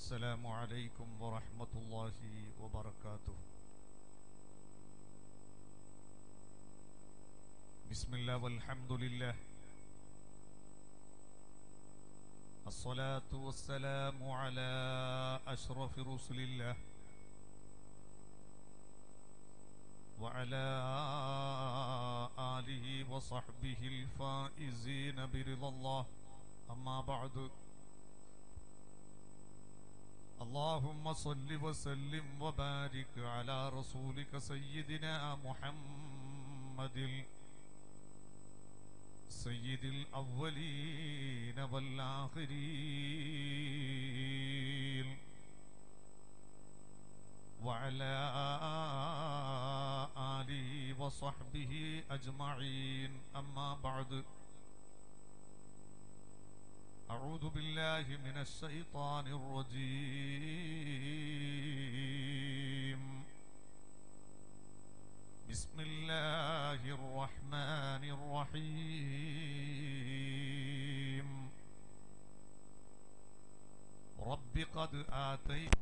السلام عليكم ورحمة الله وبركاته بسم الله والحمد لله الصلاة والسلام على أشرف رسل الله وعلى آله وصحبه الفائزين برضا الله أما بعد اللهم صل وسلم وبارك على رسولك سيدنا محمد سيد الأولين والآخرين وعلى آله وصحبه أجمعين أما بعد أعوذ بالله من الشيطان الرجيم بسم الله الرحمن الرحيم رب قد آتيت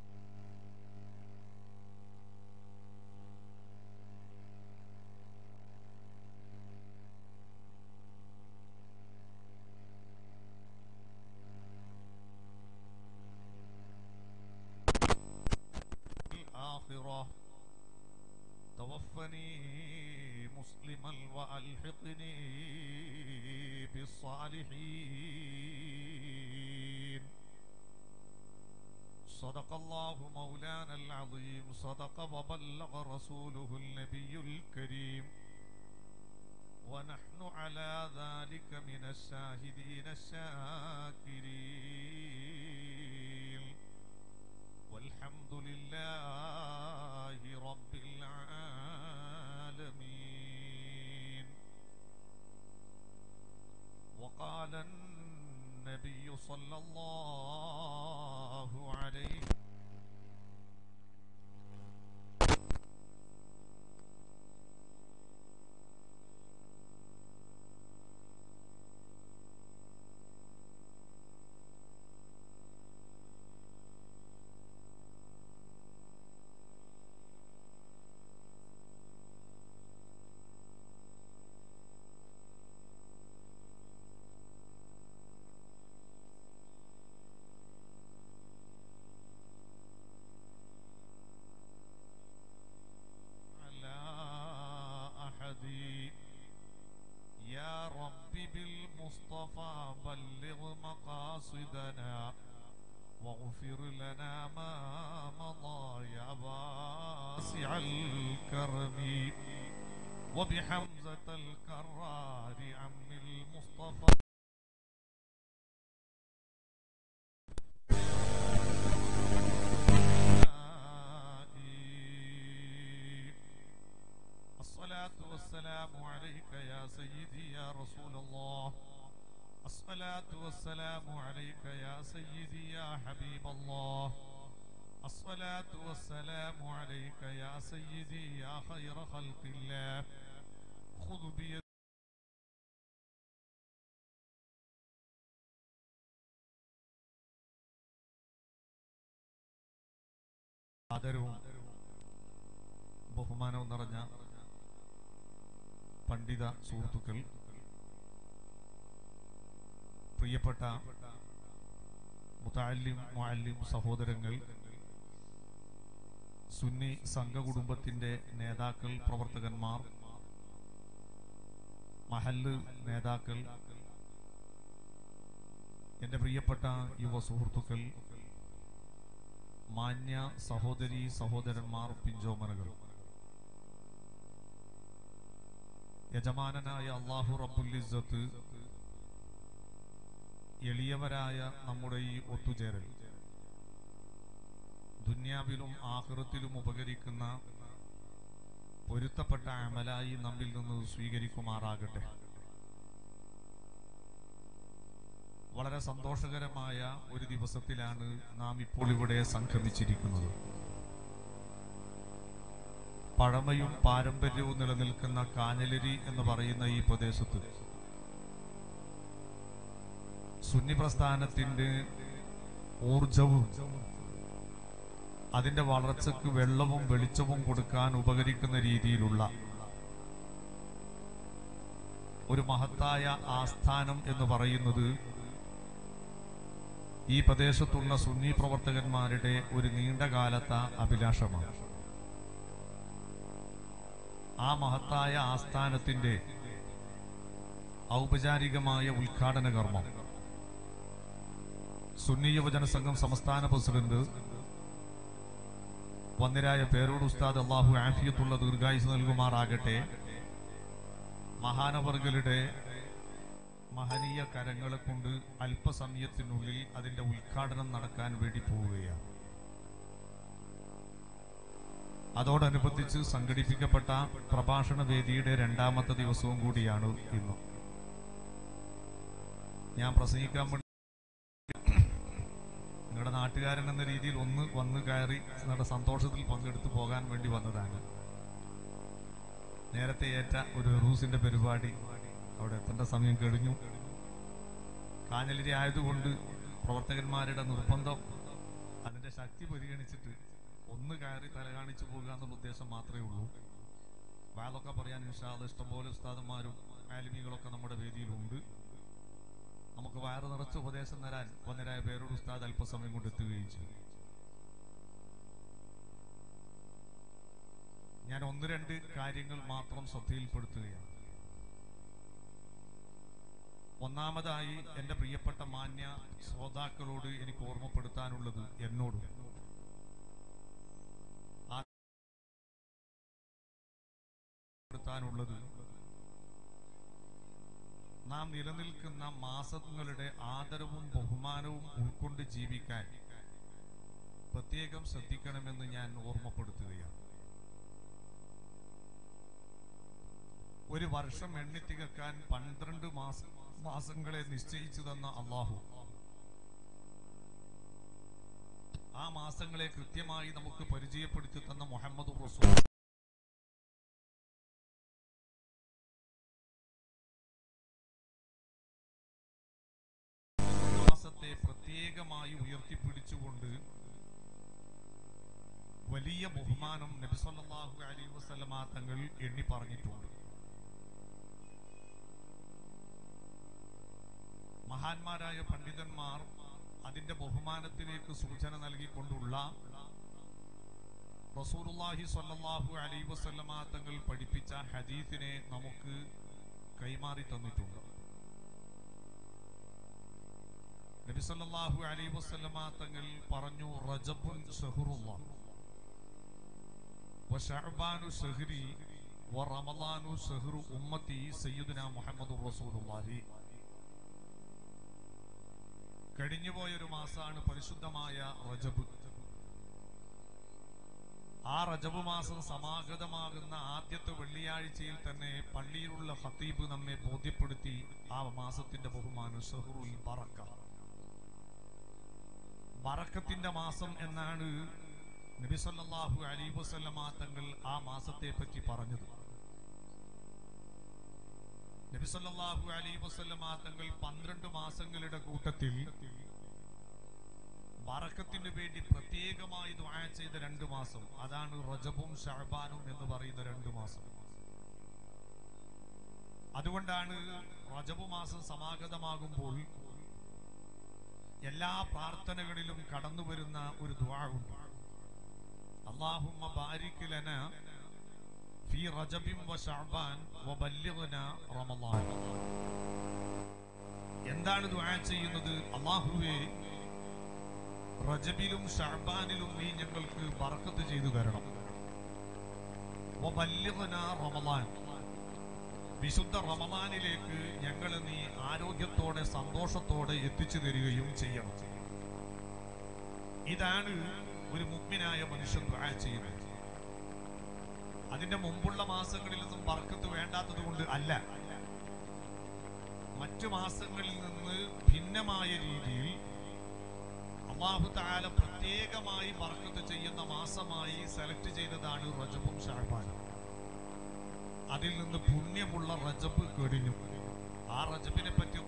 الآخرة توفني مسلما وألحقني بالصالحين صدق الله مولانا العظيم صدق وبلغ رسوله النبي الكريم ونحن على ذلك من الشاهدين الشاكرين والحمد لله رب العالمين وقال النبي صلى الله عليه على أحد يا رب بالمصطفى بلغ مقاصدنا واغفر لنا ما مضى يا واسع الكرم وبحمزة الكرار عم المصطفى الصلاة والسلام عليك يا سيدي يا رسول الله الصلاة والسلام عليك يا سيدي يا حبيب الله الصلاة والسلام عليك يا سيدي يا خير خلق الله خذ بيد ആദരവും ബഹുമാനവും നിറഞ്ഞ പണ്ഡിത സുഹൃത്തുക്കൾ പ്രിയപ്പെട്ട മുതാലിം മുഅല്ലിം സഹോദരങ്ങൾ സുന്നി സംഘകുടുംബത്തിന്റെ നേതാക്കൾ പ്രവർത്തകന്മാർ മഹല്ല് നേതാക്കൾ എൻ്റെ പ്രിയപ്പെട്ട യുവ സുഹൃത്തുക്കൾ മാന്യ സഹോദരി സഹോദരന്മാർ പിഞ്ചോമനകൾ യജമാനനായ അള്ളാഹു റബ്ബുലിസത്ത് എളിയവരായ നമ്മുടെ ഈ ഒത്തുചേരൽ ദുന്യാവിലും ആഹൃത്തിലും ഉപകരിക്കുന്ന പൊരുത്തപ്പെട്ട അമലായി നമ്മിൽ നിന്ന് സ്വീകരിക്കുമാറാകട്ടെ വളരെ സന്തോഷകരമായ ഒരു ദിവസത്തിലാണ് നാം ഇപ്പോൾ ഇവിടെ സംഗമിച്ചിരിക്കുന്നത് പഴമയും പാരമ്പര്യവും നിലനിൽക്കുന്ന കാഞ്ഞലരി എന്ന് പറയുന്ന ഈ പ്രദേശത്ത് സുന്നി പ്രസ്ഥാനത്തിന്റെ ഊർജവും അതിന്റെ വളർച്ചയ്ക്ക് വെള്ളവും വെളിച്ചവും കൊടുക്കാൻ ഉപകരിക്കുന്ന രീതിയിലുള്ള ഒരു മഹത്തായ ആസ്ഥാനം എന്ന് പറയുന്നത് ഈ പ്രദേശത്തുള്ള സുന്നി പ്രവർത്തകന്മാരുടെ ഒരു നീണ്ടകാലത്തെ അഭിലാഷമാണ് ആ മഹത്തായ ആസ്ഥാനത്തിന്റെ ഔപചാരികമായ ഉദ്ഘാടന കർമ്മം സുന്നി യുവജന സംഘം സംസ്ഥാന പ്രസിഡന്റ് വന്നിരായ പേരോട് ഉസ്താദ് അള്ളാഹു ആഫിയത്തുള്ള ദീർഘായുസ് നൽകുമാറാകട്ടെ മഹാനവർകളുടെ മഹനീയ കരങ്ങളെ കൊണ്ട് അല്പസമയത്തിനുള്ളിൽ അതിന്റെ ഉദ്ഘാടനം നടക്കാൻ വേണ്ടി പോവുകയാണ് അതോടനുബന്ധിച്ച് സംഘടിപ്പിക്കപ്പെട്ട പ്രഭാഷണ വേദിയുടെ രണ്ടാമത്തെ ദിവസവും കൂടിയാണ് ഇന്ന് ഞാൻ പ്രസംഗിക്കാൻ വേണ്ടി നിങ്ങളുടെ നാട്ടുകാരൻ എന്ന രീതിയിൽ ഒന്ന് വന്ന് കയറി നിങ്ങളുടെ സന്തോഷത്തിൽ പങ്കെടുത്തു പോകാൻ വേണ്ടി വന്നതാണ് നേരത്തെ ഏറ്റ ഒരു റൂസിന്റെ പരിപാടി അവിടെ എത്തേണ്ട സമയം കഴിഞ്ഞു കാഞ്ഞലിരി ആയതുകൊണ്ട് പ്രവർത്തകന്മാരുടെ നിർബന്ധം അതിന്റെ ശക്തി പരിഗണിച്ചിട്ട് ഒന്ന് കയറി തല കാണിച്ചു പോകുക എന്നുള്ള ഉദ്ദേശം മാത്രമേ ഉള്ളൂ വാതൊക്കെ പറയാൻ ഇൻഷാദ് ഇഷ്ടംപോലെ ഉസ്താദന്മാരും ആലിമികളൊക്കെ നമ്മുടെ വേദിയിലുണ്ട് നമുക്ക് വയറ് നിറച്ച് ഉപദേശം തരാൻ വന്നരായ പേരോട് ഉസ്താദ് അല്പസമയം കൊണ്ട് എത്തുകയും ചെയ്തു ഞാൻ ഒന്ന് രണ്ട് കാര്യങ്ങൾ മാത്രം ശ്രദ്ധയിൽപ്പെടുത്തുകയാണ് ഒന്നാമതായി എൻ്റെ പ്രിയപ്പെട്ട മാന്യ ശ്രോതാക്കളോട് എനിക്ക് ഓർമ്മപ്പെടുത്താനുള്ളത് എന്നോട് പ്പെടുത്താനുള്ളത് നാം നിലനിൽക്കുന്ന മാസങ്ങളുടെ ആദരവും ബഹുമാനവും ഉൾക്കൊണ്ട് ജീവിക്കാൻ പ്രത്യേകം ശ്രദ്ധിക്കണമെന്ന് ഞാൻ ഓർമ്മപ്പെടുത്തുകയാണ് ഒരു വർഷം എണ്ണിത്തികക്കാൻ പന്ത്രണ്ട് മാസ മാസങ്ങളെ നിശ്ചയിച്ചു തന്ന അള്ളാഹു ആ മാസങ്ങളെ കൃത്യമായി നമുക്ക് പരിചയപ്പെടുത്തി തന്ന മുഹമ്മദ് റസൂൽ മാസത്തെ പ്രത്യേകമായി ഉയർത്തിപ്പിടിച്ചുകൊണ്ട് വലിയ ബഹുമാനം നബിസല്ലാഹു അലൈ വസല്ലമ തങ്ങൾ എണ്ണി പറഞ്ഞിട്ടുണ്ട് മഹാന്മാരായ പണ്ഡിതന്മാർ അതിന്റെ ബഹുമാനത്തിലേക്ക് സൂചന നൽകിക്കൊണ്ടുള്ള റസൂലുള്ളാഹി സ്വല്ലല്ലാഹു അലൈഹി വസല്ലമ തങ്ങൾ പഠിപ്പിച്ച ഹദീസിനെ നമുക്ക് കൈമാറി തന്നിട്ടുണ്ട് നബി സല്ലല്ലാഹു അലൈഹി വസല്ലമ തങ്ങൾ പറഞ്ഞു റജബുൻ ഷഹറുല്ലാഹ് വശഅബാനു ഷഹരി വറമളാനു ഷഹറു ഉമ്മത്തി സയ്യിദുനാ മുഹമ്മദുർ റസൂലുള്ളാഹി കഴിഞ്ഞുപോയ ഒരു മാസമാണ് പരിശുദ്ധമായ റജബ് ആ റജബ് മാസം സമാഗതമാകുന്ന ആദ്യത്തെ വെള്ളിയാഴ്ചയിൽ തന്നെ പള്ളിയിലുള്ള ഹത്തീബ് നമ്മെ ബോധ്യപ്പെടുത്തി ആ മാസത്തിന്റെ ബഹുമാനം ഷഹറുൽ ബറക്ക ബറക്കത്തിന്റെ മാസം എന്നാണ് നബിസല്ലാഹു അലൈ വസല്ലമ തങ്ങൾ ആ മാസത്തെ പറ്റി പറഞ്ഞത് നബിസല്ലാഹു അലൈ വസല്ലമ തങ്ങൾ പന്ത്രണ്ട് മാസങ്ങളുടെ കൂട്ടത്തിൽ ബറക്കത്തിന് വേണ്ടി പ്രത്യേകമായി ദ്വായ ചെയ്ത രണ്ട് മാസം അതാണ് റജബും ഷഹബാനും എന്ന് പറയുന്ന രണ്ട് മാസം അതുകൊണ്ടാണ് റജബ് മാസം സമാഗതമാകുമ്പോൾ എല്ലാ പ്രാർത്ഥനകളിലും കടന്നു വരുന്ന ഒരു ദ്വാ ഉണ്ട് അള്ളാഹുമ്മ ബാരിക് ലന ഫി റജബിൻ വ ശഅബാൻ വ ബല്ലിഗ്ന റമളാൻ എന്താണ് ദുആ ചെയ്യുന്നത് അള്ളാഹുവേ റജബിലും ഷഅബാനിലും നീ ഞങ്ങൾക്ക് ബറക്കത്ത് ചെയ്തു തരണം വ ബല്ലിഗ്ന റമളാൻ വിശുദ്ധ റമദാനിലേക്ക് ഞങ്ങളെ നീ ആരോഗ്യത്തോടെ സന്തോഷത്തോടെ എത്തിച്ചു തരികയും ചെയ്യണം ഇതാണ് ഒരു മുഗ്മിനായ മനുഷ്യൻ ദുആ ചെയ്യുന്നത് അതിന്റെ മുമ്പുള്ള മാസങ്ങളിലൊന്നും ബർക്കത്ത് വേണ്ടാത്തത് കൊണ്ട് അല്ല മറ്റു മാസങ്ങളിൽ നിന്ന് ഭിന്നമായ രീതിയിൽ അള്ളാഹു താല പ്രത്യേകമായി ബർക്കത്ത് ചെയ്യുന്ന മാസമായി സെലക്ട് ചെയ്തതാണ് റജബും ഷാബാനും അതിൽ നിന്ന് പുണ്യമുള്ള റജബ് കഴിഞ്ഞു ആ റജബിനെ പറ്റി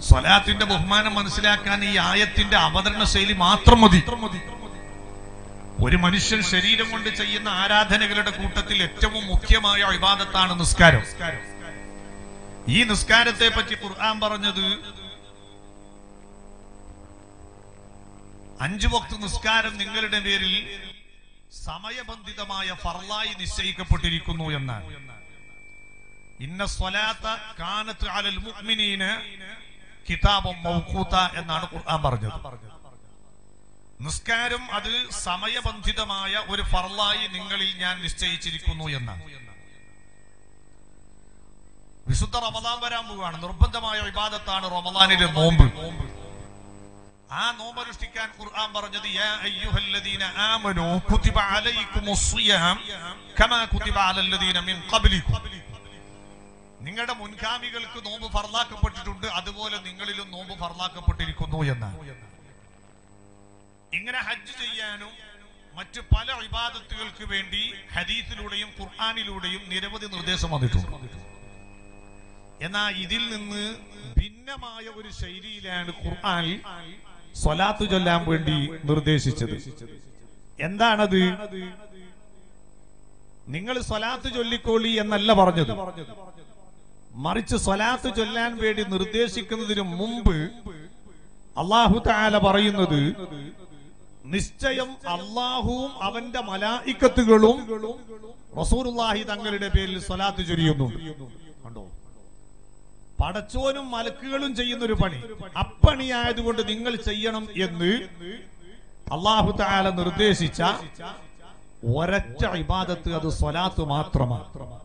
സ്വലാത്തിന്റെ ബഹുമാനം മനസ്സിലാക്കാൻ ഈ ആയത്തിന്റെ അവതരണ ശൈലി മാത്രം മതി ഒരു മനുഷ്യൻ ശരീരം കൊണ്ട് ചെയ്യുന്ന ആരാധനകളുടെ കൂട്ടത്തിൽ ഏറ്റവും മുഖ്യമായ വിവാദത്താണ് നിസ്കാരം ഈ നിസ്കാരത്തെ പറ്റി ഖുർആൻ പറഞ്ഞത് അഞ്ചു വക്ത് നിസ്കാരം നിങ്ങളുടെ പേരിൽ സമയബന്ധിതമായ ഫർലായി നിശ്ചയിക്കപ്പെട്ടിരിക്കുന്നു എന്നാണ് ഇന്ന സ്വലാത്ത കാനത്ത് അലൽ മുഅ്മിനീന കിതാബം മൗഖൂത്ത എന്നാണ് ഖുർആൻ പറഞ്ഞത് നിസ്കാരം അത് സമയബന്ധിതമായ ഒരു ഫർലായി നിങ്ങളിൽ ഞാൻ നിശ്ചയിച്ചിരിക്കുന്നു എന്നാണ് വിശുദ്ധ റമദാൻ വരാൻ പോവുകയാണ് നിർബന്ധമായ വിവാദത്താണ് റമദാനിലെ നോമ്പ് ആ നോമ്പനുഷ്ഠിക്കാൻ ഖുർആൻ പറഞ്ഞത് യാ അയ്യുഹല്ലദീന ആമനൂ കുതിബ അലൈക്കുമുസ് സിയാം കമാ കുതിബ അലല്ലദീന മിൻ ഖബ്ലിക്കും നിങ്ങളുടെ മുൻഗാമികൾക്ക് നോമ്പ് ഫർലാക്കപ്പെട്ടിട്ടുണ്ട് അതുപോലെ നിങ്ങളിലും നോമ്പ് ഫർലാക്കപ്പെട്ടിരിക്കുന്നു എന്ന് ഇങ്ങനെ ഹജ്ജ് ചെയ്യാനും മറ്റു പല ഇബാദത്തുകൾക്ക് വേണ്ടി ഹദീസിലൂടെയും ഖുർആാനിലൂടെയും നിരവധി നിർദ്ദേശം വന്നിട്ടുണ്ട് എന്നാൽ ഇതിൽ നിന്ന് ഭിന്നമായ ഒരു ശൈലിയിലാണ് ഖുർആൻ സ്വലാത്തു ചൊല്ലാൻ വേണ്ടി നിർദ്ദേശിച്ചത് എന്താണത് നിങ്ങൾ സ്വലാത്ത് ചൊല്ലിക്കോളി എന്നല്ല പറഞ്ഞത് മറിച്ച് സ്വലാത്ത് ചൊല്ലാൻ വേണ്ടി നിർദ്ദേശിക്കുന്നതിന് മുമ്പ് അള്ളാഹു താല പറയുന്നത് നിശ്ചയം അള്ളാഹുവും അവന്റെ മലായിക്കത്തുകളും റസൂലുള്ളാഹി തങ്ങളുടെ പേരിൽ സ്വലാത്ത് ചൊരിയുന്നുണ്ട് കണ്ടോ പടച്ചോനും മലക്കുകളും ചെയ്യുന്ന ഒരു പണി അപ്പണിയായതുകൊണ്ട് നിങ്ങൾ ചെയ്യണം എന്ന് അള്ളാഹു താല നിർദ്ദേശിച്ച ഒരൊറ്റ ഇബാദത്ത് അത് സ്വലാത്ത് മാത്രമാണ്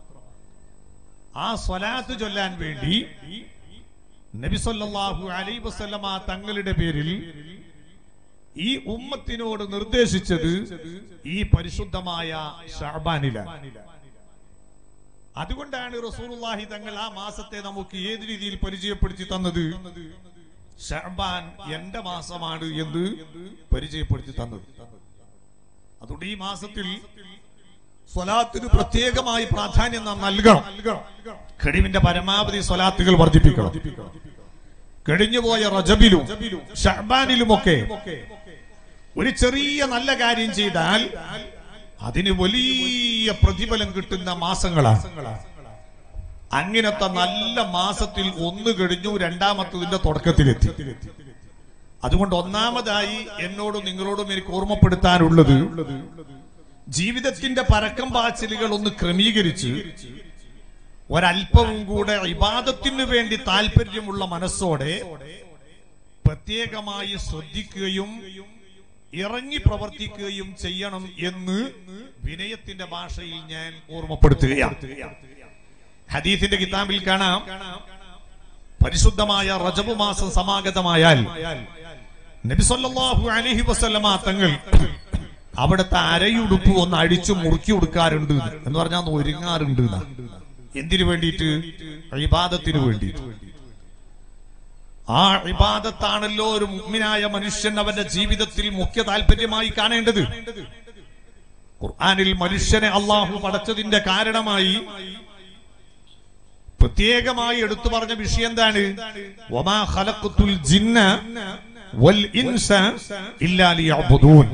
ആ സ്വലാത്ത് ചൊല്ലാൻ വേണ്ടി നബി സല്ലല്ലാഹു അലൈഹി വസല്ലമ തങ്ങളുടെ പേരിൽ ഈ ഉമ്മത്തിനോട് നിർദ്ദേശിച്ചത് ഈ പരിശുദ്ധമായ ഷാബാനിലാണ് അതുകൊണ്ടാണ് റസൂലുള്ളാഹി തങ്ങൾ ആ മാസത്തെ നമുക്ക് ഏത് രീതിയിൽ പരിചയപ്പെടുത്തി തന്നത് ഷഹബാൻ എന്റെ മാസമാണ് എന്ന് പരിചയപ്പെടുത്തി തന്നത് അതുകൊണ്ട് ഈ മാസത്തിൽ സ്വലാത്തിന് പ്രത്യേകമായി പ്രാധാന്യം നാം നൽകണം കഴിവിന്റെ പരമാവധി സ്വലാത്തുകൾ വർദ്ധിപ്പിക്കണം കഴിഞ്ഞുപോയ റജബിലും ഷഹബാനിലുമൊക്കെ ഒരു ചെറിയ നല്ല കാര്യം ചെയ്താൽ അതിന് വലിയ പ്രതിഫലം കിട്ടുന്ന മാസങ്ങളാണ് അങ്ങനത്തെ നല്ല മാസത്തിൽ ഒന്ന് കഴിഞ്ഞു രണ്ടാമത്തതിന്റെ തുടക്കത്തിലെത്തി അതുകൊണ്ട് ഒന്നാമതായി എന്നോടും നിങ്ങളോടും എനിക്ക് ഓർമ്മപ്പെടുത്താനുള്ളത് ജീവിതത്തിന്റെ പരക്കം പാച്ചിലുകൾ ഒന്ന് ക്രമീകരിച്ച് ഒരല്പവും കൂടെ ഇബാദത്തിനു വേണ്ടി താല്പര്യമുള്ള മനസ്സോടെ പ്രത്യേകമായി ശ്രദ്ധിക്കുകയും ഇറങ്ങി പ്രവർത്തിക്കുകയും ചെയ്യണം എന്ന് വിനയത്തിന്റെ ഭാഷയിൽ ഞാൻ ഓർമ്മപ്പെടുത്തുകയാണ് ഹദീസിന്റെ കിതാബിൽ കാണാം പരിശുദ്ധമായ റജബ് മാസം സമാഗതമായാൽ നബിസൊല്ലാഹു അലഹി വസ്ലമ തങ്ങൾ അവിടുത്തെ അരയുടുപ്പ് ഒന്ന് അടിച്ചു മുറുക്കി കൊടുക്കാറുണ്ട് എന്ന് പറഞ്ഞാൽ ഒന്ന് ഒരുങ്ങാറുണ്ട് എന്നാ. എന്തിനു വേണ്ടിയിട്ട് ഇബാദത്തിന് വേണ്ടിയിട്ട് ആ ഇബാദത്താണല്ലോ ഒരു മുഗ്മിനായ മനുഷ്യൻ അവന്റെ ജീവിതത്തിൽ മുഖ്യ താല്പര്യമായി കാണേണ്ടത് ഖുർആനിൽ മനുഷ്യനെ അള്ളാഹു പടച്ചതിന്റെ കാരണമായി പ്രത്യേകമായി എടുത്തു പറഞ്ഞ വിഷയം എന്താണ് വമാ ഖലഖത്തുൽ ജിന്ന വൽ ഇൻസ ഇല്ലാ ലിയഅ്ബുദൂൻ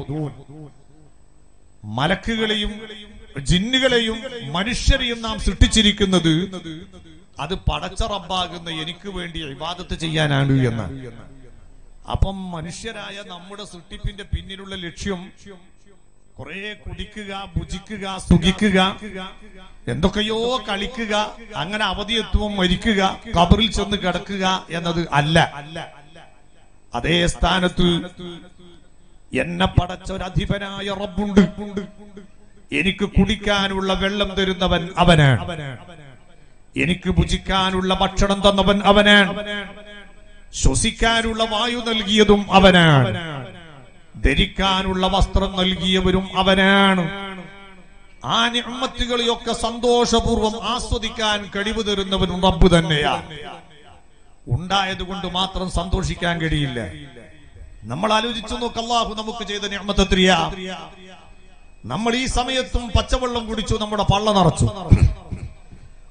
മലക്കുകളെയും ജിന്നുകളെയും മനുഷ്യരെയും നാം സൃഷ്ടിച്ചിരിക്കുന്നത് അത് പടച്ച റബ്ബാകുന്ന എനിക്ക് വേണ്ടി ഇബാദത്ത് ചെയ്യാനാണ് എന്ന് അപ്പം മനുഷ്യരായ നമ്മുടെ സൃഷ്ടിപ്പിന്റെ പിന്നിലുള്ള ലക്ഷ്യം കുറെ കുടിക്കുക ഭുജിക്കുക സുഖിക്കുക എന്തൊക്കെയോ കളിക്കുക അങ്ങനെ അവധിയെത്തുമ്പോൾ മരിക്കുക കബറിൽ ചെന്ന് കിടക്കുക എന്നത് അല്ല അതേ സ്ഥാനത്ത് എന്നെ പടച്ച ഒരു അധിപനായ റബ്ബുണ്ട് എനിക്ക് കുടിക്കാനുള്ള വെള്ളം തരുന്നവൻ അവനാണ് എനിക്ക് ഭുജിക്കാനുള്ള ഭക്ഷണം തന്നവൻ അവനാണ് ശ്വസിക്കാനുള്ള വായു നൽകിയതും അവനാണ് ധരിക്കാനുള്ള വസ്ത്രം നൽകിയവരും അവനാണ് ആ നിഅമ്മത്തുകളെയൊക്കെ സന്തോഷപൂർവ്വം ആസ്വദിക്കാൻ കഴിവ് തരുന്നവനും റബ്ബ് തന്നെയാണ് ഉണ്ടായത് കൊണ്ട് മാത്രം സന്തോഷിക്കാൻ കഴിയില്ല നമ്മൾ ആലോചിച്ചു നോക്ക് അള്ളാഹു നമുക്ക് ചെയ്ത നിഅമത്തെത്രയാ നമ്മൾ ഈ സമയത്തും പച്ചവെള്ളം കുടിച്ചു നമ്മുടെ പള്ള നിറച്ചു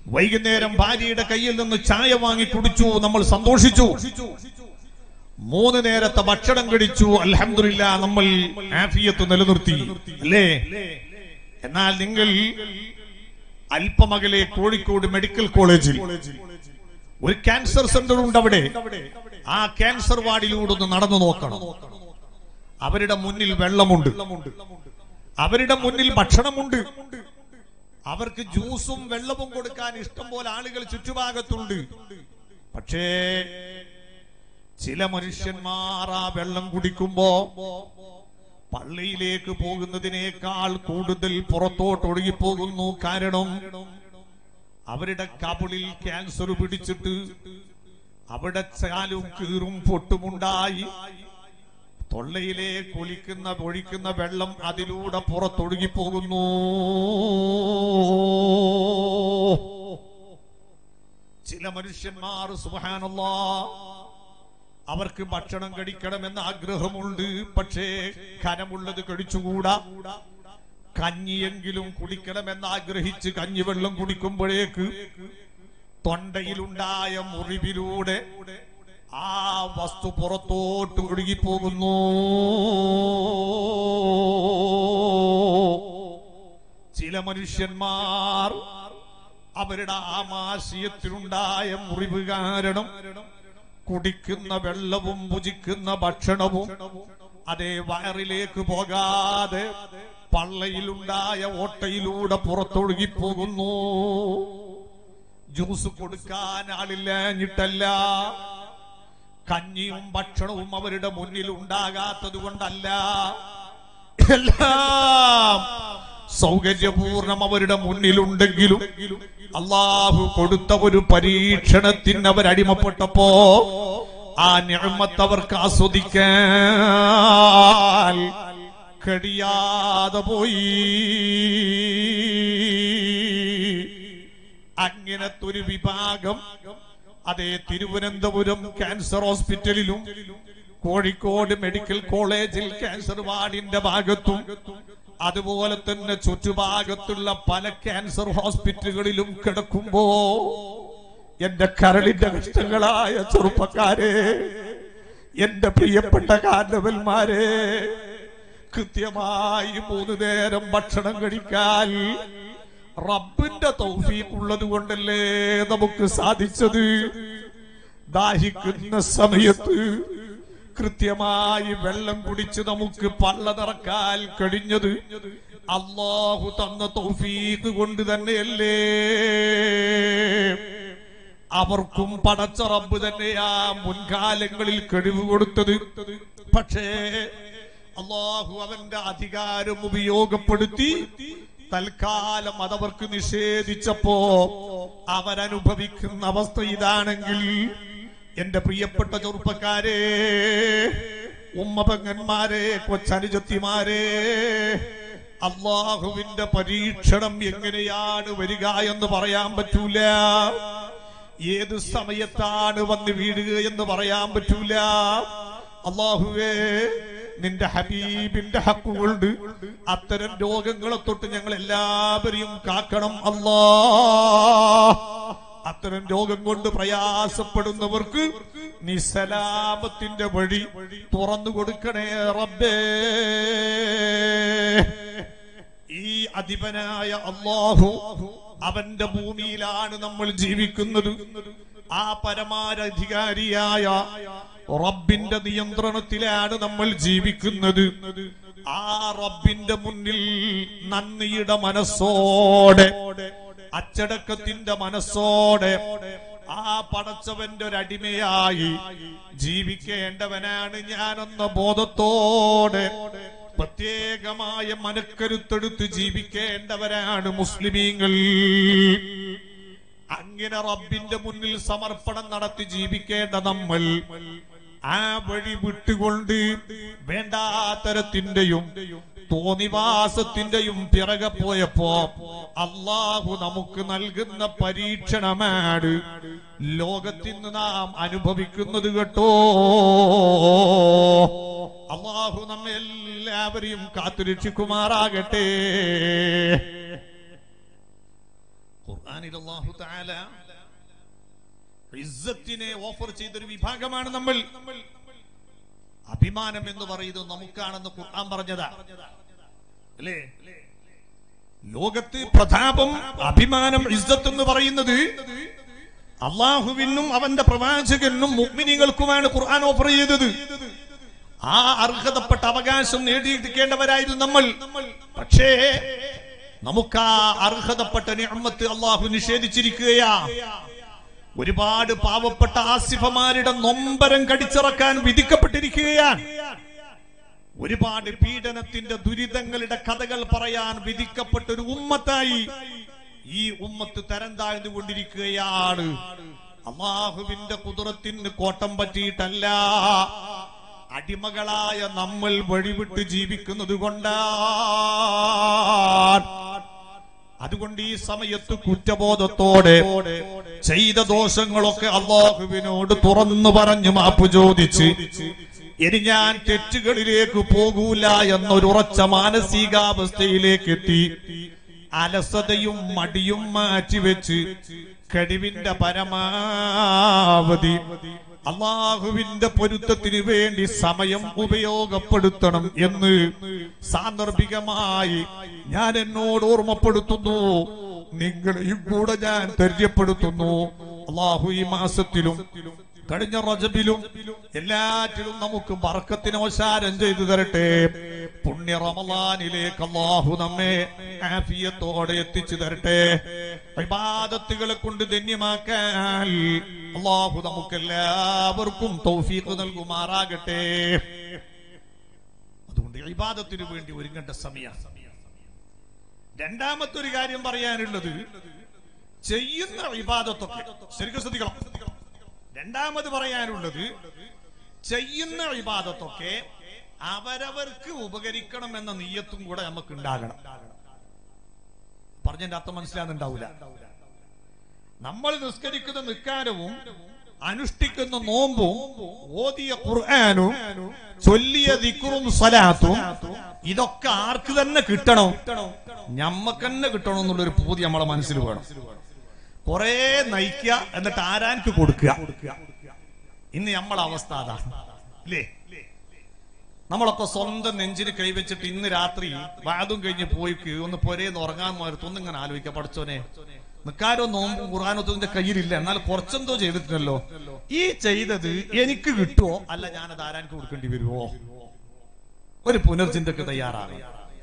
വൈകുന്നേരം ഭാര്യയുടെ കയ്യിൽ നിന്ന് ചായ വാങ്ങി കുടിച്ചു നമ്മൾ സന്തോഷിച്ചു മൂന്ന് നേരത്തെ ഭക്ഷണം കഴിച്ചു അൽഹംദുലില്ലാ നമ്മൾ ആഫിയത്ത് നിലനിർത്തി അല്ലേ എന്നാൽ നിങ്ങൾ അല്പമകലെ കോഴിക്കോട് മെഡിക്കൽ കോളേജിൽ ഒരു ക്യാൻസർ സെന്റർ ഉണ്ട് അവിടെ ആ ക്യാൻസർ വാർഡിലൂടെ ഒന്ന് നടന്നു നോക്കണം അവരുടെ മുന്നിൽ വെള്ളമുണ്ട് അവരുടെ മുന്നിൽ ഭക്ഷണമുണ്ട് അവർക്ക് ജ്യൂസും വെള്ളവും കൊടുക്കാൻ ഇഷ്ടം പോലെ ആളുകൾ ചുറ്റുഭാഗത്തുണ്ട് പക്ഷേ ചില മനുഷ്യന്മാർ ആ വെള്ളം കുടിക്കുമ്പോ പള്ളിയിലേക്ക് പോകുന്നതിനേക്കാൾ കൂടുതൽ പുറത്തോട്ട് ഒഴുകിപ്പോകുന്നു കാരണം അവരുടെ കബളിൽ ക്യാൻസർ പിടിച്ചിട്ട് അവിടെ ചാലും കീറും പൊട്ടുമുണ്ടായി തൊള്ളയിലെ കൊലിക്കുന്ന ഒഴിക്കുന്ന വെള്ളം അതിലൂടെ പുറത്തൊഴുകി പോകുന്നു ചില മനുഷ്യന്മാർ സുബാനല്ലാ അവർക്ക് ഭക്ഷണം കഴിക്കണമെന്ന് ആഗ്രഹമുണ്ട് പക്ഷേ കനമുള്ളത് കഴിച്ചുകൂടാ കഞ്ഞിയെങ്കിലും കുടിക്കണമെന്ന് ആഗ്രഹിച്ച് കഞ്ഞിവെള്ളം കുടിക്കുമ്പോഴേക്ക് തൊണ്ടയിലുണ്ടായ മുറിവിലൂടെ ആ വസ്തു പുറത്തോട്ട് ഒഴുകിപ്പോകുന്നു ചില മനുഷ്യന്മാർ അവരുടെ ആമാശയത്തിലുണ്ടായ മുറിവ് കാരണം കുടിക്കുന്ന വെള്ളവും ഭുജിക്കുന്ന ഭക്ഷണവും അതേ വയറിലേക്ക് പോകാതെ പള്ളയിലുണ്ടായ ഓട്ടയിലൂടെ പുറത്തൊഴുകിപ്പോകുന്നു ജ്യൂസ് കൊടുക്കാൻ ആളില്ലാഞ്ഞിട്ടല്ല കഞ്ഞിയും ഭക്ഷണവും അവരുടെ മുന്നിൽ ഉണ്ടാകാത്തത് കൊണ്ടല്ല എല്ലാം സൗകര്യപൂർണം അവരുടെ മുന്നിലുണ്ടെങ്കിലും അള്ളാഹു കൊടുത്ത ഒരു പരീക്ഷണത്തിന് അവരടിമപ്പെട്ടപ്പോ ആ ഞമ്മത്ത് അവർക്ക് ആസ്വദിക്കാൻ കഴിയാതെ പോയി അങ്ങനത്തെ ഒരു വിഭാഗം അതേ തിരുവനന്തപുരം ക്യാൻസർ ഹോസ്പിറ്റലിലും കോഴിക്കോട് മെഡിക്കൽ കോളേജിൽ ക്യാൻസർ വാർഡിന്റെ ഭാഗത്തും അതുപോലെ തന്നെ ചുറ്റുഭാഗത്തുള്ള പല ക്യാൻസർ ഹോസ്പിറ്റലുകളിലും കിടക്കുമ്പോ എന്റെ കരളിന്റെ കഷ്ടങ്ങളായ ചെറുപ്പക്കാരെ എന്റെ പ്രിയപ്പെട്ട കാരണവന്മാരെ കൃത്യമായി മൂന്ന് നേരം ഭക്ഷണം കഴിക്കാൻ റബ്ബിന്റെ തൗഫീഖ് ഉള്ളത് കൊണ്ടല്ലേ നമുക്ക് സാധിച്ചത് ദാഹിക്കുന്ന സമയത്ത് കൃത്യമായി വെള്ളം കുടിച്ച് നമുക്ക് പള്ള നിറക്കാൻ കഴിഞ്ഞത് അള്ളാഹു തന്ന തൗഫീഖ് കൊണ്ട് തന്നെയല്ലേ അവർക്കും പടച്ച റബ്ബ് തന്നെയാ മുൻകാലങ്ങളിൽ കഴിവ് കൊടുത്തത് പക്ഷേ അള്ളാഹു അവന്റെ അധികാരം ഉപയോഗപ്പെടുത്തി തൽക്കാലം അതവർക്ക് നിഷേധിച്ചപ്പോ അവരനുഭവിക്കുന്ന അവസ്ഥ ഇതാണെങ്കിൽ എന്റെ പ്രിയപ്പെട്ട ചെറുപ്പക്കാരെ ഉമ്മപങ്ങന്മാരെ കൊച്ചനുജത്തിമാരെ അള്ളാഹുവിന്റെ പരീക്ഷണം എങ്ങനെയാണ് വരിക എന്ന് പറയാൻ പറ്റൂല ഏത് സമയത്താണ് വന്ന് വീഴുക എന്ന് പറയാൻ പറ്റൂല അള്ളാഹുവേ നിന്റെ ഹബീബിന്റെ ഹക്കുകൊണ്ട് അത്തരം രോഗങ്ങളെ തൊട്ട് ഞങ്ങൾ എല്ലാവരെയും കാക്കണം അല്ലാ അത്തരം രോഗം കൊണ്ട് പ്രയാസപ്പെടുന്നവർക്ക് നീ സലാമത്തിന്റെ വഴി തുറന്നു കൊടുക്കണേ റബ്ബേ ഈ അധിപനായ അള്ളാഹു അവന്റെ ഭൂമിയിലാണ് നമ്മൾ ജീവിക്കുന്നത് ആ പരമാരധികാരിയായ റബ്ബിന്റെ നിയന്ത്രണത്തിലാണ് നമ്മൾ ജീവിക്കുന്നത് ആ റബ്ബിന്റെ മുന്നിൽ നന്ദിയുടെ മനസ്സോടെ അച്ചടക്കത്തിന്റെ മനസ്സോടെ ആ പടച്ചവന്റെ ഒരു അടിമയായി ജീവിക്കേണ്ടവനാണ് ഞാനെന്ന ബോധത്തോടെ പ്രത്യേകമായ മനക്കരുത്തെടുത്ത് ജീവിക്കേണ്ടവരാണ് മുസ്ലിമീങ്ങൾ അങ്ങനെ റബ്ബിന്റെ മുന്നിൽ സമർപ്പണം നടത്തി ജീവിക്കേണ്ട നമ്മൾ ആ വഴി വിട്ടുകൊണ്ട് വേണ്ടാത്തരത്തിന്റെയും തോന്നിവാസത്തിന്റെയും പിറകെ പോയപ്പോ അള്ളാഹു നമുക്ക് നൽകുന്ന പരീക്ഷണമാണ് ലോകത്തിന് നാം അനുഭവിക്കുന്നത് കേട്ടോ അള്ളാഹു നമ്മെ എല്ലാവരെയും കാത്തുരക്ഷിക്കുമാറാകട്ടെ ഖുർആൻ ഖുർആനിൽ അല്ലാഹു തആല ഇസ്സത്തിനെ ഓഫർ ചെയ്തൊരു വിഭാഗമാണ് നമ്മൾ അഭിമാനം എന്ന് പറയുന്നത് നമുക്കാണെന്ന് ഖുർആൻ പറഞ്ഞതാ അല്ലേ ലോകത്ത് പ്രതാപം അഭിമാനം ഇസ്സത്ത് എന്ന് പറയുന്നത് അള്ളാഹുവിനും അവന്റെ പ്രവാചകനും മുഗ്മിനികൾക്കുമാണ് ഖുർആൻ ഓഫർ ചെയ്തത് ആ അർഹതപ്പെട്ട അവകാശം നേടിയെടുക്കേണ്ടവരായിരുന്നു നമ്മൾ പക്ഷേ നമുക്ക് ആ അർഹതപ്പെട്ട നിഅമത്ത് അള്ളാഹു നിഷേധിച്ചിരിക്കുകയാ ഒരുപാട് പാവപ്പെട്ട ആസിഫമാരുടെ നൊമ്പരം കടിച്ചിറക്കാൻ വിധിക്കപ്പെട്ടിരിക്കുകയാണ് ഒരുപാട് പീഡനത്തിന്റെ ദുരിതങ്ങളുടെ കഥകൾ പറയാൻ വിധിക്കപ്പെട്ട ഒരു ഉമ്മത്തായി ഈ ഉമ്മത്ത് തരം താഴ്ന്നുകൊണ്ടിരിക്കുകയാണ് അള്ളാഹുവിന്റെ കുതിരത്തിന് കോട്ടം പറ്റിയിട്ടല്ല അടിമകളായ നമ്മൾ വഴിവിട്ട് ജീവിക്കുന്നത് കൊണ്ടാണ് അതുകൊണ്ട് ഈ സമയത്ത് കുറ്റബോധത്തോടെ ചെയ്ത ദോഷങ്ങളൊക്കെ അള്ളാഹുവിനോട് തുറന്നു പറഞ്ഞു മാപ്പ് ചോദിച്ച് ഇനി ഞാൻ തെറ്റുകളിലേക്ക് പോകൂല എന്നൊരു ഉറച്ച മാനസികാവസ്ഥയിലേക്ക് എത്തി അലസതയും മടിയും മാറ്റിവെച്ച് കഴിവിന്റെ പരമാവധി അള്ളാഹുവിന്റെ പൊരുത്തത്തിന് വേണ്ടി സമയം ഉപയോഗപ്പെടുത്തണം എന്ന് സാന്ദർഭികമായി ഞാൻ എന്നോട് ഓർമ്മപ്പെടുത്തുന്നു നിങ്ങളെയും കൂടെ ഞാൻ തെര്യപ്പെടുത്തുന്നു അള്ളാഹു ഈ മാസത്തിലും കഴിഞ്ഞ റജബിലും എല്ലാറ്റിലും നമുക്ക് ബർക്കത്തിന് ഓശാരം ചെയ്തു തരട്ടെ പുണ്യ റമലാനിലേക്ക് അള്ളാഹു നമ്മെ ആഫിയത്തോടെ എത്തിച്ചു തരട്ടെ ഇബാദത്തുകളെ കൊണ്ട് ധന്യമാക്കാൻ അള്ളാഹു നമുക്ക് എല്ലാവർക്കും തൗഫീഖ് നൽകുമാറാകട്ടെ അതുകൊണ്ട് ഇബാദത്തിനു വേണ്ടി ഒരുങ്ങേണ്ട സമയം രണ്ടാമത്തെ ഒരു കാര്യം പറയാനുള്ളത് ചെയ്യുന്ന ഇബാദത്തൊക്കെ ശരിക്കും ശ്രദ്ധിക്കണം രണ്ടാമത് പറയാനുള്ളത് ചെയ്യുന്ന ഇബാദത്തൊക്കെ അവരവർക്ക് ഉപകരിക്കണം എന്ന നീയത്തും കൂടെ നമുക്ക് ഉണ്ടാകണം പറഞ്ഞതിന്റെ അർത്ഥം മനസ്സിലാകുന്നുണ്ടാവില്ല നമ്മൾ നിസ്കരിക്കുന്ന നിക്കാരവും അനുഷ്ഠിക്കുന്ന നോമ്പും ഓതിയ ഖുർആാനും ചൊല്ലിയ ദിക്റും സലാത്തും ഇതൊക്കെ ആർക്ക് തന്നെ കിട്ടണം ഞമ്മക്ക് തന്നെ കിട്ടണം എന്നുള്ള ഒരു പൂതി നമ്മളെ മനസ്സിൽ വേണം കുറെ നയിക്കുക എന്നിട്ട് ആരാൻക്ക് കൊടുക്കുക ഇന്ന് നമ്മളെ അവസ്ഥ അതാ ഇല്ലേ നമ്മളൊക്കെ സ്വന്തം നെഞ്ചിന് കൈവച്ചിട്ട് ഇന്ന് രാത്രി വാതും കഴിഞ്ഞ് പോയിക്ക് ഒന്ന് പൊരേന്ന് ഉറങ്ങാൻ നേരത്ത് ഒന്നിങ്ങനെ ആലോചിക്കാം പഠിച്ചോനെ നിക്കാരോ നോമ്പും ഖുറാനൊന്നും ഇതിന്റെ കയ്യിലില്ല എന്നാൽ കുറച്ചെന്തോ ചെയ്തിട്ടുണ്ടല്ലോ ഈ ചെയ്തത് എനിക്ക് കിട്ടുമോ അല്ല ഞാനത് ആരാൻക്ക് കൊടുക്കേണ്ടി വരുമോ ഒരു പുനർചിന്തക്ക് തയ്യാറാണ്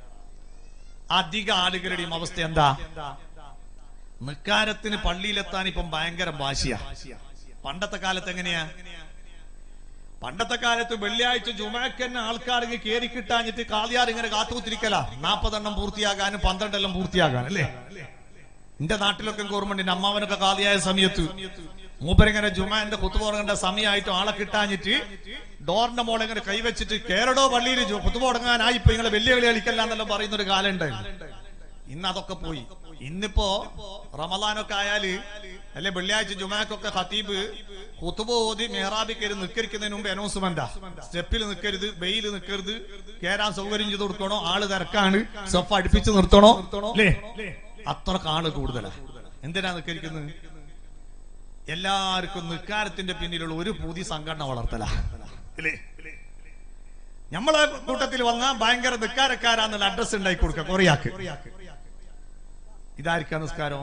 അധിക ആളുകളുടെയും അവസ്ഥ എന്താ നിക്കാരത്തിന് പള്ളിയിലെത്താൻ ഇപ്പം ഭയങ്കര വാശിയാ പണ്ടത്തെ കാലത്ത് എങ്ങനെയാ പണ്ടത്തെ കാലത്ത് വെള്ളിയാഴ്ച ജുമാക്ക് തന്നെ ആൾക്കാർക്ക് കയറി കിട്ടാഞ്ഞിട്ട് കാളിയാർ ഇങ്ങനെ കാത്തുകുത്തിരിക്കല നാപ്പതെണ്ണം പൂർത്തിയാകാനും പന്ത്രണ്ടെണ്ണം പൂർത്തിയാകാൻ അല്ലേ എന്റെ നാട്ടിലൊക്കെ ഗവൺമെന്റിന്റെ അമ്മാവനൊക്കെ കാലിയായ സമയത്ത് മൂപ്പരിങ്ങനെ ജുമാന്റെ കുത്തുപോടങ്ങേണ്ട സമയമായിട്ട് ആളെ കിട്ടാഞ്ഞിട്ട് ഡോറിന്റെ മോളെ ഇങ്ങനെ കൈവച്ചിട്ട് കേരളോ പള്ളിയിൽ കുത്തുപോടങ്ങാനായി ഇപ്പൊ നിങ്ങളെ വലിയ കളി കളിക്കല്ല എന്നെല്ലാം പറയുന്ന ഒരു കാലം ഉണ്ടായിരുന്നു ഇന്ന് അതൊക്കെ പോയി ഇന്നിപ്പോ റമദാനൊക്കെ ആയാല് അല്ലെ വെള്ളിയാഴ്ച ജുമാക്കൊക്കെ ഖത്തീബ് കുത്തുബ ഓതി മെഹ്റാബി കയറി നിൽക്കരിക്കുന്നതിന് മുമ്പ് അനൗൺസ്മെന്റാ സ്റ്റെപ്പിൽ നിൽക്കരുത് ബെയിൽ നിൽക്കരുത് കേറാൻ സൗകര്യം ചെയ്ത് കൊടുക്കണോ ആള് തിരക്കാണ് സ്റ്റെഫ് അടുപ്പിച്ച് നിർത്തണോ അല്ലേ അത്രക്ക് ആള് കൂടുതലാ എന്തിനാ നിൽക്കരിക്കുന്നത് എല്ലാവർക്കും നിക്കാരത്തിന്റെ പിന്നിലുള്ള ഒരു പുതിയ സംഘടന വളർത്തല അല്ലേ നമ്മളെ കൂട്ടത്തിൽ വന്നാൽ ഭയങ്കര നിക്കാരക്കാരാന്നുള്ള അഡ്രസ് ഉണ്ടാക്കി കൊടുക്കുക കൊറിയാക്ക് ഇതായിരിക്കാം നിസ്കാരം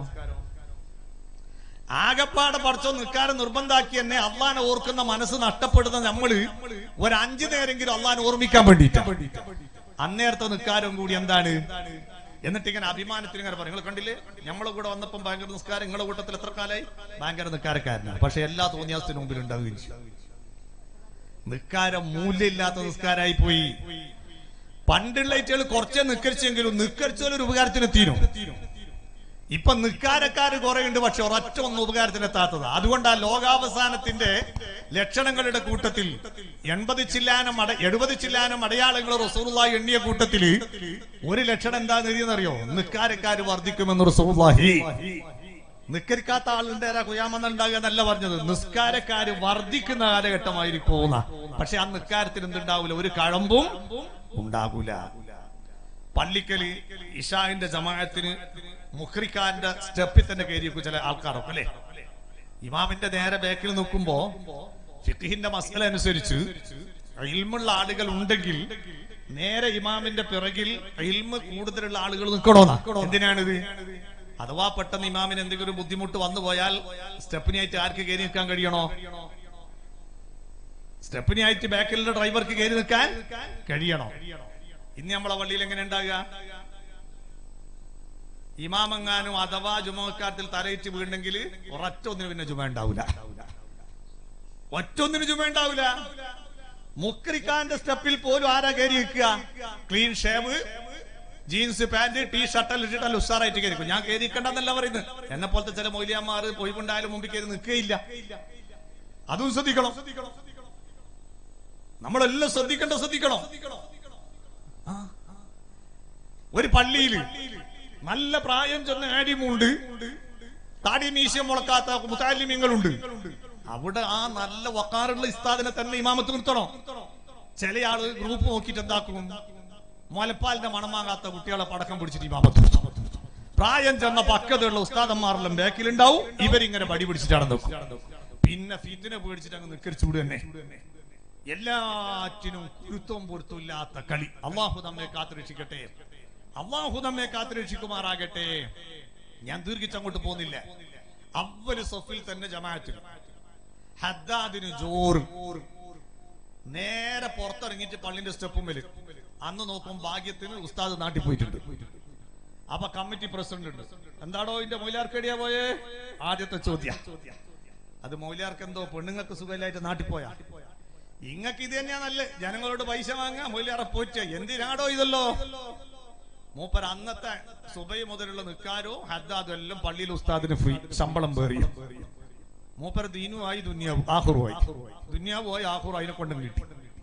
ആകപ്പാടെ പഠിച്ചോ നിൽക്കാരം നിർബന്ധാക്കി എന്നെ അള്ളാനെ ഓർക്കുന്ന മനസ്സ് നഷ്ടപ്പെടുന്ന നമ്മള് ഒരു അഞ്ചു നേരെങ്കിലും അള്ളാനെ ഓർമ്മിക്കാൻ വേണ്ടിയിട്ട് അന്നേരത്തെ നിൽക്കാരം കൂടി എന്താണ് എന്നിട്ട് ഇങ്ങനെ അഭിമാനത്തിന് ഇങ്ങനെ പറയും നിങ്ങൾ കണ്ടില്ലേ നമ്മളെ കൂടെ വന്നപ്പം ഭയങ്കര നിസ്കാരം നിങ്ങളുടെ കൂട്ടത്തിൽ എത്ര കാലായി ഭയങ്കര നിസ്കാരക്കാരനാണ് പക്ഷെ എല്ലാ തോന്നിയാസത്തിനും മുമ്പിൽ ഉണ്ടാവുകയും ചെയ്യും നിസ്കാരം മൂല്യമില്ലാത്ത നിസ്കാരായി പോയി പണ്ടുള്ള ഇറ്റകൾ കുറച്ചേ നിക്കരിച്ചെങ്കിലും നിക്കരിച്ചാലും ഒരു ഉപകാരത്തിന് എത്തിയിരുന്നു ഇപ്പൊ നിക്കാരക്കാര് കുറെ ഉണ്ട് പക്ഷെ ഒരൊറ്റ ഒന്നും ഉപകാരത്തിനെത്താത്തത് അതുകൊണ്ട് ആ ലോകാവസാനത്തിന്റെ ലക്ഷണങ്ങളുടെ കൂട്ടത്തിൽ എൺപത് ചില്ലാനം അട എഴുപത് ചില്ലാനം അടയാളങ്ങൾ റസൂറുള്ളാഹി എണ്ണിയ കൂട്ടത്തിൽ ഒരു ലക്ഷണം എന്താന്ന് എഴുതിയെന്നറിയോ നിക്കാരക്കാര് വർദ്ധിക്കുമെന്ന് റസൂറുള്ളാഹി നിക്കരിക്കാത്ത ആളുണ്ട് കുയാമെന്നുണ്ടാകുക എന്നല്ല പറഞ്ഞത് നിസ്കാരക്കാര് വർദ്ധിക്കുന്ന കാലഘട്ടമായിരിക്കും പക്ഷെ ആ നിസ്കാരത്തിന് എന്തുണ്ടാവൂല ഒരു കഴമ്പും ഉണ്ടാകൂല പള്ളിക്കല് ഇഷാഹിന്റെ ജമാഅത്തിന് മുഖ്രിഖാന്റെ സ്റ്റെപ്പിൽ തന്നെ കയറിയിരിക്കും ചില ആൾക്കാരൊക്കെ അല്ലേ ഇമാമിന്റെ നേരെ ബാക്കിൽ നിൽക്കുമ്പോ ഫിഖിന്റെ മസല അനുസരിച്ച് ഇൽമുള്ള ആളുകൾ ഉണ്ടെങ്കിൽ നേരെ ഇമാമിന്റെ പിറകിൽ ഇൽമ് കൂടുതലുള്ള ആളുകൾ നിൽക്കണോന്നാ എന്തിനാണിത് അഥവാ പെട്ടെന്ന് ഇമാമിന് എന്തെങ്കിലും ഒരു ബുദ്ധിമുട്ട് വന്നു പോയാൽ സ്റ്റെപ്പിനായിട്ട് ആർക്ക് കയറി നിൽക്കാൻ കഴിയണോ സ്റ്റെപ്പിനായിട്ട് ബാക്കിലുള്ള ഡ്രൈവർക്ക് കയറി നിൽക്കാൻ കഴിയണോ ഇന്ന് നമ്മളെ പള്ളിയിൽ എങ്ങനെ ഉണ്ടാകുക ഇമാമെങ്ങാനും അഥവാ ജുമക്കാത്തിൽ തലയിട്ട് വീണെങ്കിൽ ഒരൊറ്റ ഒന്നിന് പിന്നെ ജുമ ഉണ്ടാവില്ല ഒറ്റ ഒന്നിന് ജുമ ഉണ്ടാവില്ല മുക്രിക്കാന്റെ സ്റ്റെപ്പിൽ പോലും ആരാ കയറി നിൽക്കുക clean shave jeans pant T shirt ഇട്ടിട്ടല്ല ഉഷാറായിട്ട് കയറിക്കും ഞാൻ കയറിക്കണ്ടെന്നല്ല പറയുന്നത് എന്നെ പോലത്തെ ചില മൊയ്ലിയന്മാർ ഒഴിവുണ്ടായാലും മുമ്പിൽ കയറി നിൽക്കുകയില്ല അതും ശ്രദ്ധിക്കണം നമ്മളെല്ലാം ശ്രദ്ധിക്കണ്ട ശ്രദ്ധിക്കണം ആ. ഒരു പള്ളിയിൽ നല്ല പ്രായം ചെന്ന ആര്യമുണ്ട് താടി മീശം മുളക്കാത്ത മുത്താലിമ്യങ്ങളുണ്ട് അവിടെ ആ നല്ല വക്കാറുള്ള ഇസ്താദിനെ തന്നെ ഇമാമത്ത് നിർത്തണം ചില ആള് ഗ്രൂപ്പ് നോക്കിയിട്ട് എന്താക്കും മുലപ്പാലിന്റെ മണം വാങ്ങാത്ത കുട്ടികളെ പടക്കം പിടിച്ചിട്ട് ഇമാമത്ത് നിർത്തും. പ്രായം ചെന്ന പക്കതുള്ള ഉസ്താദന്മാരെല്ലാം ബാക്കിലുണ്ടാവും ഇവരിങ്ങനെ പടി പിടിച്ചിട്ടാണ് നിൽക്കും പിന്നെ ഫീറ്റിനെ പേടിച്ചിട്ട് അങ്ങ് നിൽക്കൽ ചൂട് തന്നെ എല്ലാറ്റിനും കുരുത്തവും പൊരുത്തവും ഇല്ലാത്ത കളി അള്ളാഹു നമ്മെ കാത്തുരക്ഷിക്കട്ടെ അള്ളാഹു നമ്മെ കാത്തുരക്ഷിക്കുമാറാകട്ടെ ഞാൻ ദീർഘിച്ചങ്ങോട്ട് പോകുന്നില്ല അവല് സഫിൽ തന്നെ ജമാഅത്തിൽ ഹദ്ദാദിന് ജോറ് നേരെ പുറത്തിറങ്ങിയിട്ട് പള്ളിന്റെ സ്റ്റെപ്പും വരും അന്ന് നോക്കും ഭാഗ്യത്തിന് ഉസ്താദ് നാട്ടിൽ പോയിട്ടുണ്ട് അപ്പൊ കമ്മിറ്റി പ്രസിഡന്റ് ഉണ്ട് എന്താടോ ഇതിന്റെ മൊയിലാർക്കടിയാ പോയേ ആദ്യത്തെ ചോദ്യ അത് മൊയിലാർക്ക് എന്തോ പെണ്ണുങ്ങൾക്ക് സുഖമില്ലായിട്ട് നാട്ടിൽ പോയാ ഇങ്ങക്ക് ഇത് തന്നെയാ നല്ല ജനങ്ങളോട് പൈസ വാങ്ങാ മൊയിലാറെ പോറ്റ എന്തിനാടോ ഇതല്ലോ മൂപ്പർ അന്നത്തെ സുബൈ മുതലുള്ള നിൽക്കാരോ ഹദ്ദാദും എല്ലാം പള്ളിയിൽ ഉസ്താദിന് ഫ്രീ ശമ്പളം പേറിയും മൂപ്പർ ദീനുമായി ദുന്യാവും ആഹുറുമായി ദുന്യാവുമായി ആഹുറു അതിനെ കൊണ്ടും കിട്ടി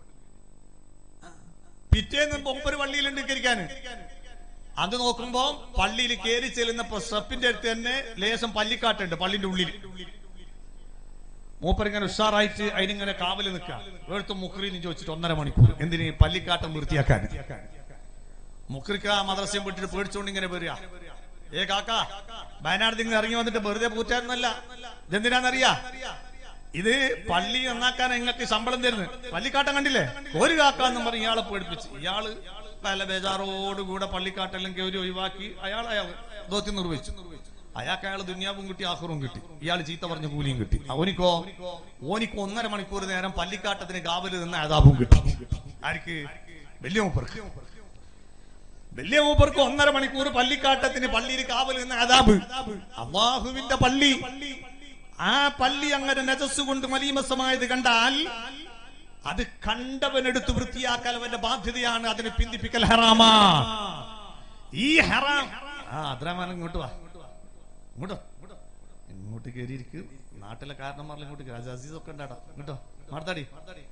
പിറ്റേന്ന് മൂപ്പര് പള്ളിയിലുണ്ട് കരിക്കാന് അത് നോക്കുമ്പോ പള്ളിയിൽ കയറി ചെല്ലുന്ന സ്റ്റെപ്പിന്റെ അടുത്ത് തന്നെ ലേശം പല്ലിക്കാട്ടുണ്ട് പള്ളിന്റെ ഉള്ളിൽ മൂപ്പർ ഇങ്ങനെ ഉഷാറായിട്ട് അതിനിങ്ങനെ കാവല് നിൽക്കുക വേർത്തും മുക്രീന്ന് ചോദിച്ചിട്ട് ഒന്നര മണിക്കൂർ എന്തിന് ഈ പള്ളിക്കാട്ടം വൃത്തിയാക്കാൻ മുക്രിക്ക മദ്രസയും വിട്ടിട്ട് പേടിച്ചുകൊണ്ട് ഇങ്ങനെ വരിക ഏ കാക്ക വയനാട് നിങ്ങൾ ഇറങ്ങി വന്നിട്ട് വെറുതെ പൂറ്റായിരുന്നല്ല ഇതെന്തിനാന്നറിയാ ഇത് പള്ളി നന്നാക്കാൻ നിങ്ങൾക്ക് ശമ്പളം തരുന്നത് പള്ളിക്കാട്ടം കണ്ടില്ലേ ഒരു കാക്കാന്നും പറഞ്ഞ് ഇയാളെ പേടിപ്പിച്ച് ഇയാള് പല ബേജാറോടുകൂടെ പള്ളിക്കാട്ടെല്ലാം കയറി ഒഴിവാക്കി അയാൾ അയാൾ ദോത്യം നിർവഹിച്ചു അയാൾക്ക് അയാൾ ദുന്യാവും കിട്ടി ആഹുറും കിട്ടി ഇയാൾ ചീത്ത പറഞ്ഞ കൂലിയും കിട്ടി ഓനിക്കോ ഓനിക്ക് ഒന്നര മണിക്കൂർ നേരം പള്ളിക്കാട്ടത്തിന് കാവല് നിന്ന് അതാപും കിട്ടി ആർക്ക് വലിയ മൂപ്പർക്ക് വലിയ മൂപ്പർക്ക് ഒന്നര മണിക്കൂർ പള്ളിക്കാട്ടത്തിന് പള്ളിയിൽ കാവൽ നിന്ന് അതാബ് അള്ളാഹുവിന്റെ പള്ളി ആ പള്ളി അങ്ങനെ നജസ് കൊണ്ട് മലീമസമായത് കണ്ടാൽ അത് കണ്ടവനെടുത്ത് വൃത്തിയാക്കൽ അവന്റെ ബാധ്യതയാണ് അതിനെ പിന്തിപ്പിക്കൽ ഹറാമാ ഈ ഹറാം ആ അദ്രാമാൻ ഇങ്ങോട്ട് വാ ഇങ്ങോട്ടോ ഇങ്ങോട്ട് കയറിയിരിക്ക് നാട്ടിലെ കാരണന്മാരിൽ ഇങ്ങോട്ട് കയറി. അസീസ് ഒക്കെ ഉണ്ടാടാ ഇങ്ങോട്ടോ മാർത്താടി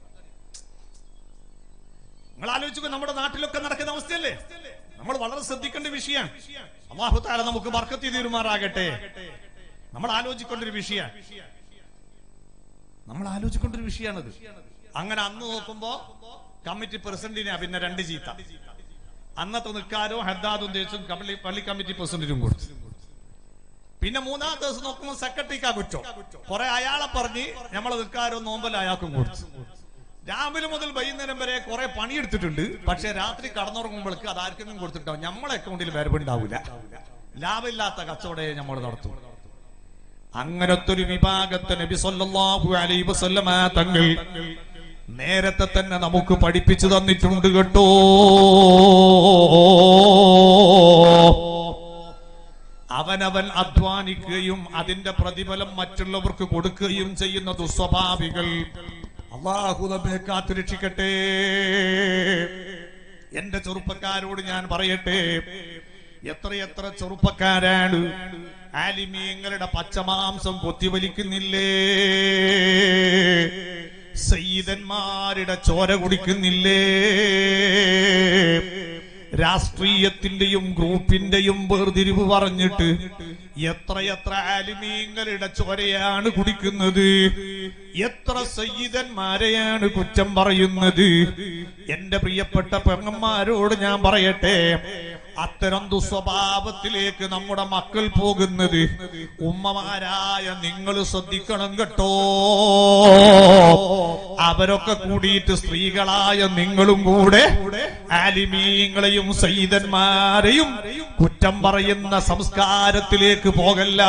നിങ്ങൾ ആലോചിച്ചു നമ്മുടെ നാട്ടിലൊക്കെ നടക്കുന്ന അവസ്ഥയല്ലേ നമ്മൾ വളരെ ശ്രദ്ധിക്കേണ്ട വിഷയമാണ് അള്ളാഹു താല നമുക്ക് ബർക്കത്തി തീരുമാറാകട്ടെ നമ്മൾ ആലോചിക്കേണ്ട ഒരു വിഷയമാണ് നമ്മൾ ആലോചിക്കേണ്ട ഒരു വിഷയമാണത് അങ്ങനെ അന്ന് നോക്കുമ്പോ കമ്മിറ്റി പ്രസിഡന്റിനെ പിന്നെ രണ്ട് ചീത്ത അന്നത്തെ നിൽക്കാരോ ഹദ്ദാദും ദേശവും പള്ളി പള്ളി കമ്മിറ്റി പ്രസിഡന്റിനും കൊടുത്തു പിന്നെ മൂന്നാം ദിവസം നോക്കുമ്പോൾ സെക്രട്ടറിക്കാ കുറ്റം കുറെ അയാളെ പറഞ്ഞ് നമ്മളെ നിൽക്കാരോ നോമ്പൽ അയാൾക്കും കൊടുത്തു രാവിലെ മുതൽ വൈകുന്നേരം വരെ കുറെ പണിയെടുത്തിട്ടുണ്ട് പക്ഷെ രാത്രി കടന്നുറങ്ങുമ്പോഴേക്ക് അത് ആർക്കെങ്കിലും കൊടുത്തിട്ടുണ്ടാവും നമ്മളെ അക്കൗണ്ടിൽ വരവുണ്ടാവില്ല ലാഭമില്ലാത്ത കച്ചവടേ നമ്മൾ നടത്തും അങ്ങനത്തെ ഒരു വിഭാഗത്തെ നബി സല്ലല്ലാഹു അലൈഹി വസല്ലമ തങ്ങൾ നേരത്തെ തന്നെ നമുക്ക് പഠിപ്പിച്ചു തന്നിട്ടുണ്ട് കേട്ടോ അവനവൻ അധ്വാനിക്കുകയും അതിന്റെ പ്രതിഫലം മറ്റുള്ളവർക്ക് കൊടുക്കുകയും ചെയ്യുന്ന ദുസ്വഭാവികൾ അള്ളാഹു നമ്മെ കാത്തുരക്ഷിക്കട്ടെ എന്റെ ചെറുപ്പക്കാരോട് ഞാൻ പറയട്ടെ എത്രയെത്ര ചെറുപ്പക്കാരാണ് ആലിമീങ്ങളുടെ പച്ചമാംസം കൊത്തിവലിക്കുന്നില്ലേ സയ്യിദന്മാരുടെ ചോര കുടിക്കുന്നില്ലേ രാഷ്ട്രീയത്തിന്റെയും ഗ്രൂപ്പിന്റെയും വേർതിരിവ് പറഞ്ഞിട്ട് എത്രയെത്ര ആലിമീങ്ങളുടെ ചോരയാണ് കുടിക്കുന്നത് എത്ര സയ്യിദന്മാരെയാണ് കുറ്റം പറയുന്നത് എന്റെ പ്രിയപ്പെട്ട പെങ്ങന്മാരോട് ഞാൻ പറയട്ടെ അത്തരം ദുസ്വഭാവത്തിലേക്ക് നമ്മുടെ മക്കൾ പോകുന്നത് ഉമ്മമാരായ നിങ്ങൾ ശ്രദ്ധിക്കണം കേട്ടോ അവരൊക്കെ കൂടിയിട്ട് സ്ത്രീകളായ നിങ്ങളും കൂടെ ആലിമീങ്ങളെയും സയ്യിദന്മാരെയും കുറ്റം പറയുന്ന സംസ്കാരത്തിലേക്ക് പോകല്ല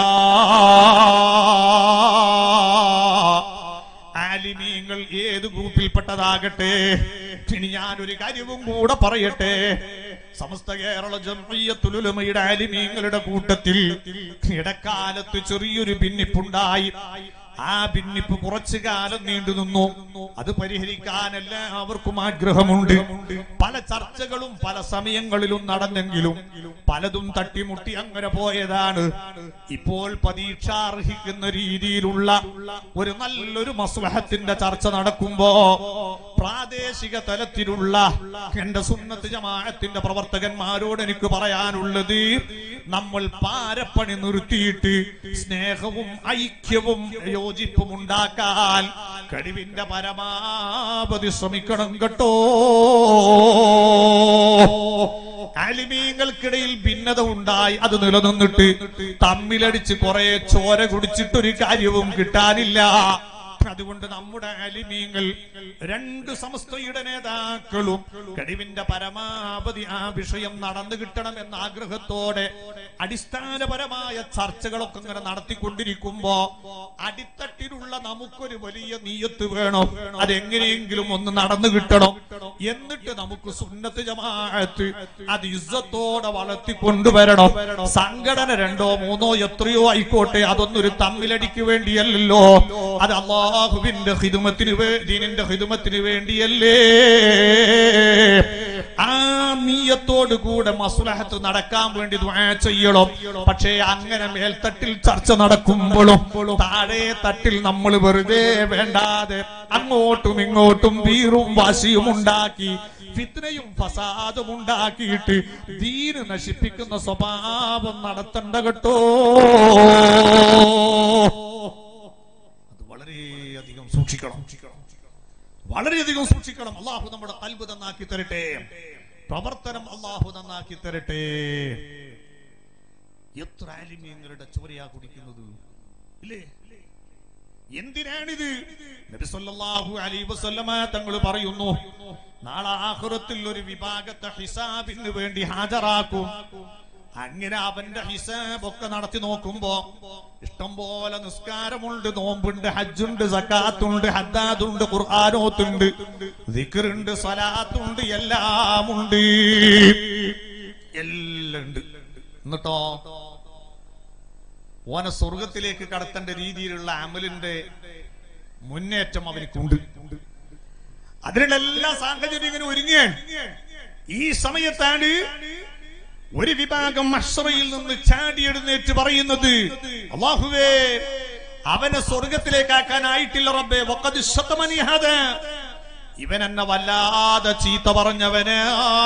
ആലിമീങ്ങൾ ഏത് ഗ്രൂപ്പിൽപ്പെട്ടതാകട്ടെ ഇനി ഞാനൊരു കാര്യവും കൂടെ പറയട്ടെ സമസ്ത കേരള ജംഇയ്യത്തുലുലമയുടെ ആലിമീങ്ങളുടെ കൂട്ടത്തിൽ ഇടക്കാലത്ത് ചെറിയൊരു ഭിന്നിപ്പുണ്ടായി ആ ഭിന്നിപ്പ് കുറച്ചു കാലം നീണ്ടു നിന്നു അത് പരിഹരിക്കാൻ എല്ലാവർക്കും ആഗ്രഹമുണ്ട് പല ചർച്ചകളും പല സമയങ്ങളിലും നടന്നെങ്കിലും പലതും തട്ടിമുട്ടി അങ്ങനെ പോയതാണ് ഇപ്പോൾ പ്രതീക്ഷ അർഹിക്കുന്ന രീതിയിലുള്ള ഒരു നല്ലൊരു മസ്ലഹത്തിന്റെ ചർച്ച നടക്കുമ്പോ പ്രാദേശിക തലത്തിലുള്ള എന്റെ സുന്നത്ത് ജമാഅത്തിന്റെ പ്രവർത്തകന്മാരോട് എനിക്ക് പറയാനുള്ളത് നമ്മൾ പാരപ്പണി നിർത്തിയിട്ട് സ്നേഹവും ഐക്യവും യോജിപ്പും ഉണ്ടാക്കാൻ കഴിവിന്റെ പരമാവധി ശ്രമിക്കണം കേട്ടോ അലിമീങ്ങൾക്കിടയിൽ ഭിന്നത ഉണ്ടായി അത് നിലനിന്നിട്ട് തമ്മിലടിച്ച് കുറെ ചോര കുടിച്ചിട്ടൊരു കാര്യവും കിട്ടാനില്ല അതുകൊണ്ട് നമ്മുടെ അലിമീങ്ങൾ രണ്ട് സമസ്തയുടെ നേതാക്കളും കഴിവിന്റെ പരമാവധി ആ വിഷയം നടന്നു കിട്ടണം എന്ന ആഗ്രഹത്തോടെ അടിസ്ഥാനപരമായ ചർച്ചകളൊക്കെ ഇങ്ങനെ നടത്തിക്കൊണ്ടിരിക്കുമ്പോ അടിത്തട്ടിലുള്ള നമുക്കൊരു വലിയ നീയത്ത് വേണം അതെങ്ങനെയെങ്കിലും ഒന്ന് നടന്നു കിട്ടണം എന്നിട്ട് നമുക്ക് സുന്നത്ത് ജമാഅത്ത് അത് ഇസ്സത്തോടെ വളർത്തി കൊണ്ടുവരണം സംഘടന രണ്ടോ മൂന്നോ എത്രയോ ആയിക്കോട്ടെ അതൊന്നൊരു തമ്മിലടിക്ക് വേണ്ടിയല്ലല്ലോ അത് അള്ളാഹുവിന്റെ ഹിതുമത്തിന് ദീനിന്റെ ഹിതുമത്തിന് വേണ്ടിയല്ലേ ആ നീയത്തോട് കൂടെ മസുലഹത്ത് നടക്കാൻ വേണ്ടി ദുആ ചെയ്യണം പക്ഷേ അങ്ങനെ മേൽത്തട്ടിൽ ചർച്ച നടക്കുമ്പോഴും താഴെ തട്ടിൽ നമ്മൾ വെറുതെ വേണ്ടാതെ അങ്ങോട്ടും ഇങ്ങോട്ടും വീറും വാശിയും ഉണ്ടാക്കി ഫിത്നയും ഫസാദും ഉണ്ടാക്കിയിട്ട് ദീന് നശിപ്പിക്കുന്ന സ്വഭാവം നടത്തണ്ട കേട്ടോ അത് വളരെയധികം സൂക്ഷിക്കണം വളരെയധികം സൂക്ഷിക്കണം അള്ളാഹു നമ്മുടെ കൽബ് നന്നാക്കി തരട്ടെ പ്രവർത്തനം അള്ളാഹു നന്നാക്കി തരട്ടെ എത്ര ആലിമ്യങ്ങളുടെ ചോരയാ കുടിക്കുന്നത് ഇല്ലേ എന്തിനാണിത് നബി സല്ലല്ലാഹു അലൈഹി വസല്ലമ തങ്ങൾ പറയുന്നു നാളെ ആഖിറത്തിൽ ഒരു വിഭാഗത്തെ ഹിസാബിന് വേണ്ടി ഹാജരാക്കും അങ്ങനെ അവന്റെ ഹിസാബ് ഒക്കെ നടത്തി നോക്കുമ്പോ ഇഷ്ടം പോലെ നിസ്കാരമുണ്ട് നോമ്പുണ്ട് ഹജ്ജുണ്ട് സക്കാത്തുണ്ട് ഹദ്ദാദുണ്ട് ഖുർആാനോത്തുണ്ട് ദിക്റുണ്ട് സലാത്തുണ്ട് എല്ലാം ഉണ്ട് എല്ലാം ഉണ്ട് എന്നിട്ടോ ഓനെ സ്വർഗത്തിലേക്ക് കടത്തേണ്ട രീതിയിലുള്ള അമലിന്റെ മുന്നേറ്റം അവനിക്കുണ്ട് അതിനുള്ള എല്ലാ സാഹചര്യങ്ങളും ഒരുങ്ങുകയാണ് ഈ സമയത്താണ് ഒരു വിഭാഗം അഷ്റയിൽ നിന്ന് ചാടി എഴുന്നേറ്റ് പറയുന്നത് അള്ളാഹുവേ അവനെ സ്വർഗത്തിലേക്കാക്കാനായിട്ടില്ല റബ്ബേ വഖദ് ശതമനി ഹദാ. ഇവൻ എന്നെ വല്ലാതെ ചീത്ത പറഞ്ഞവന്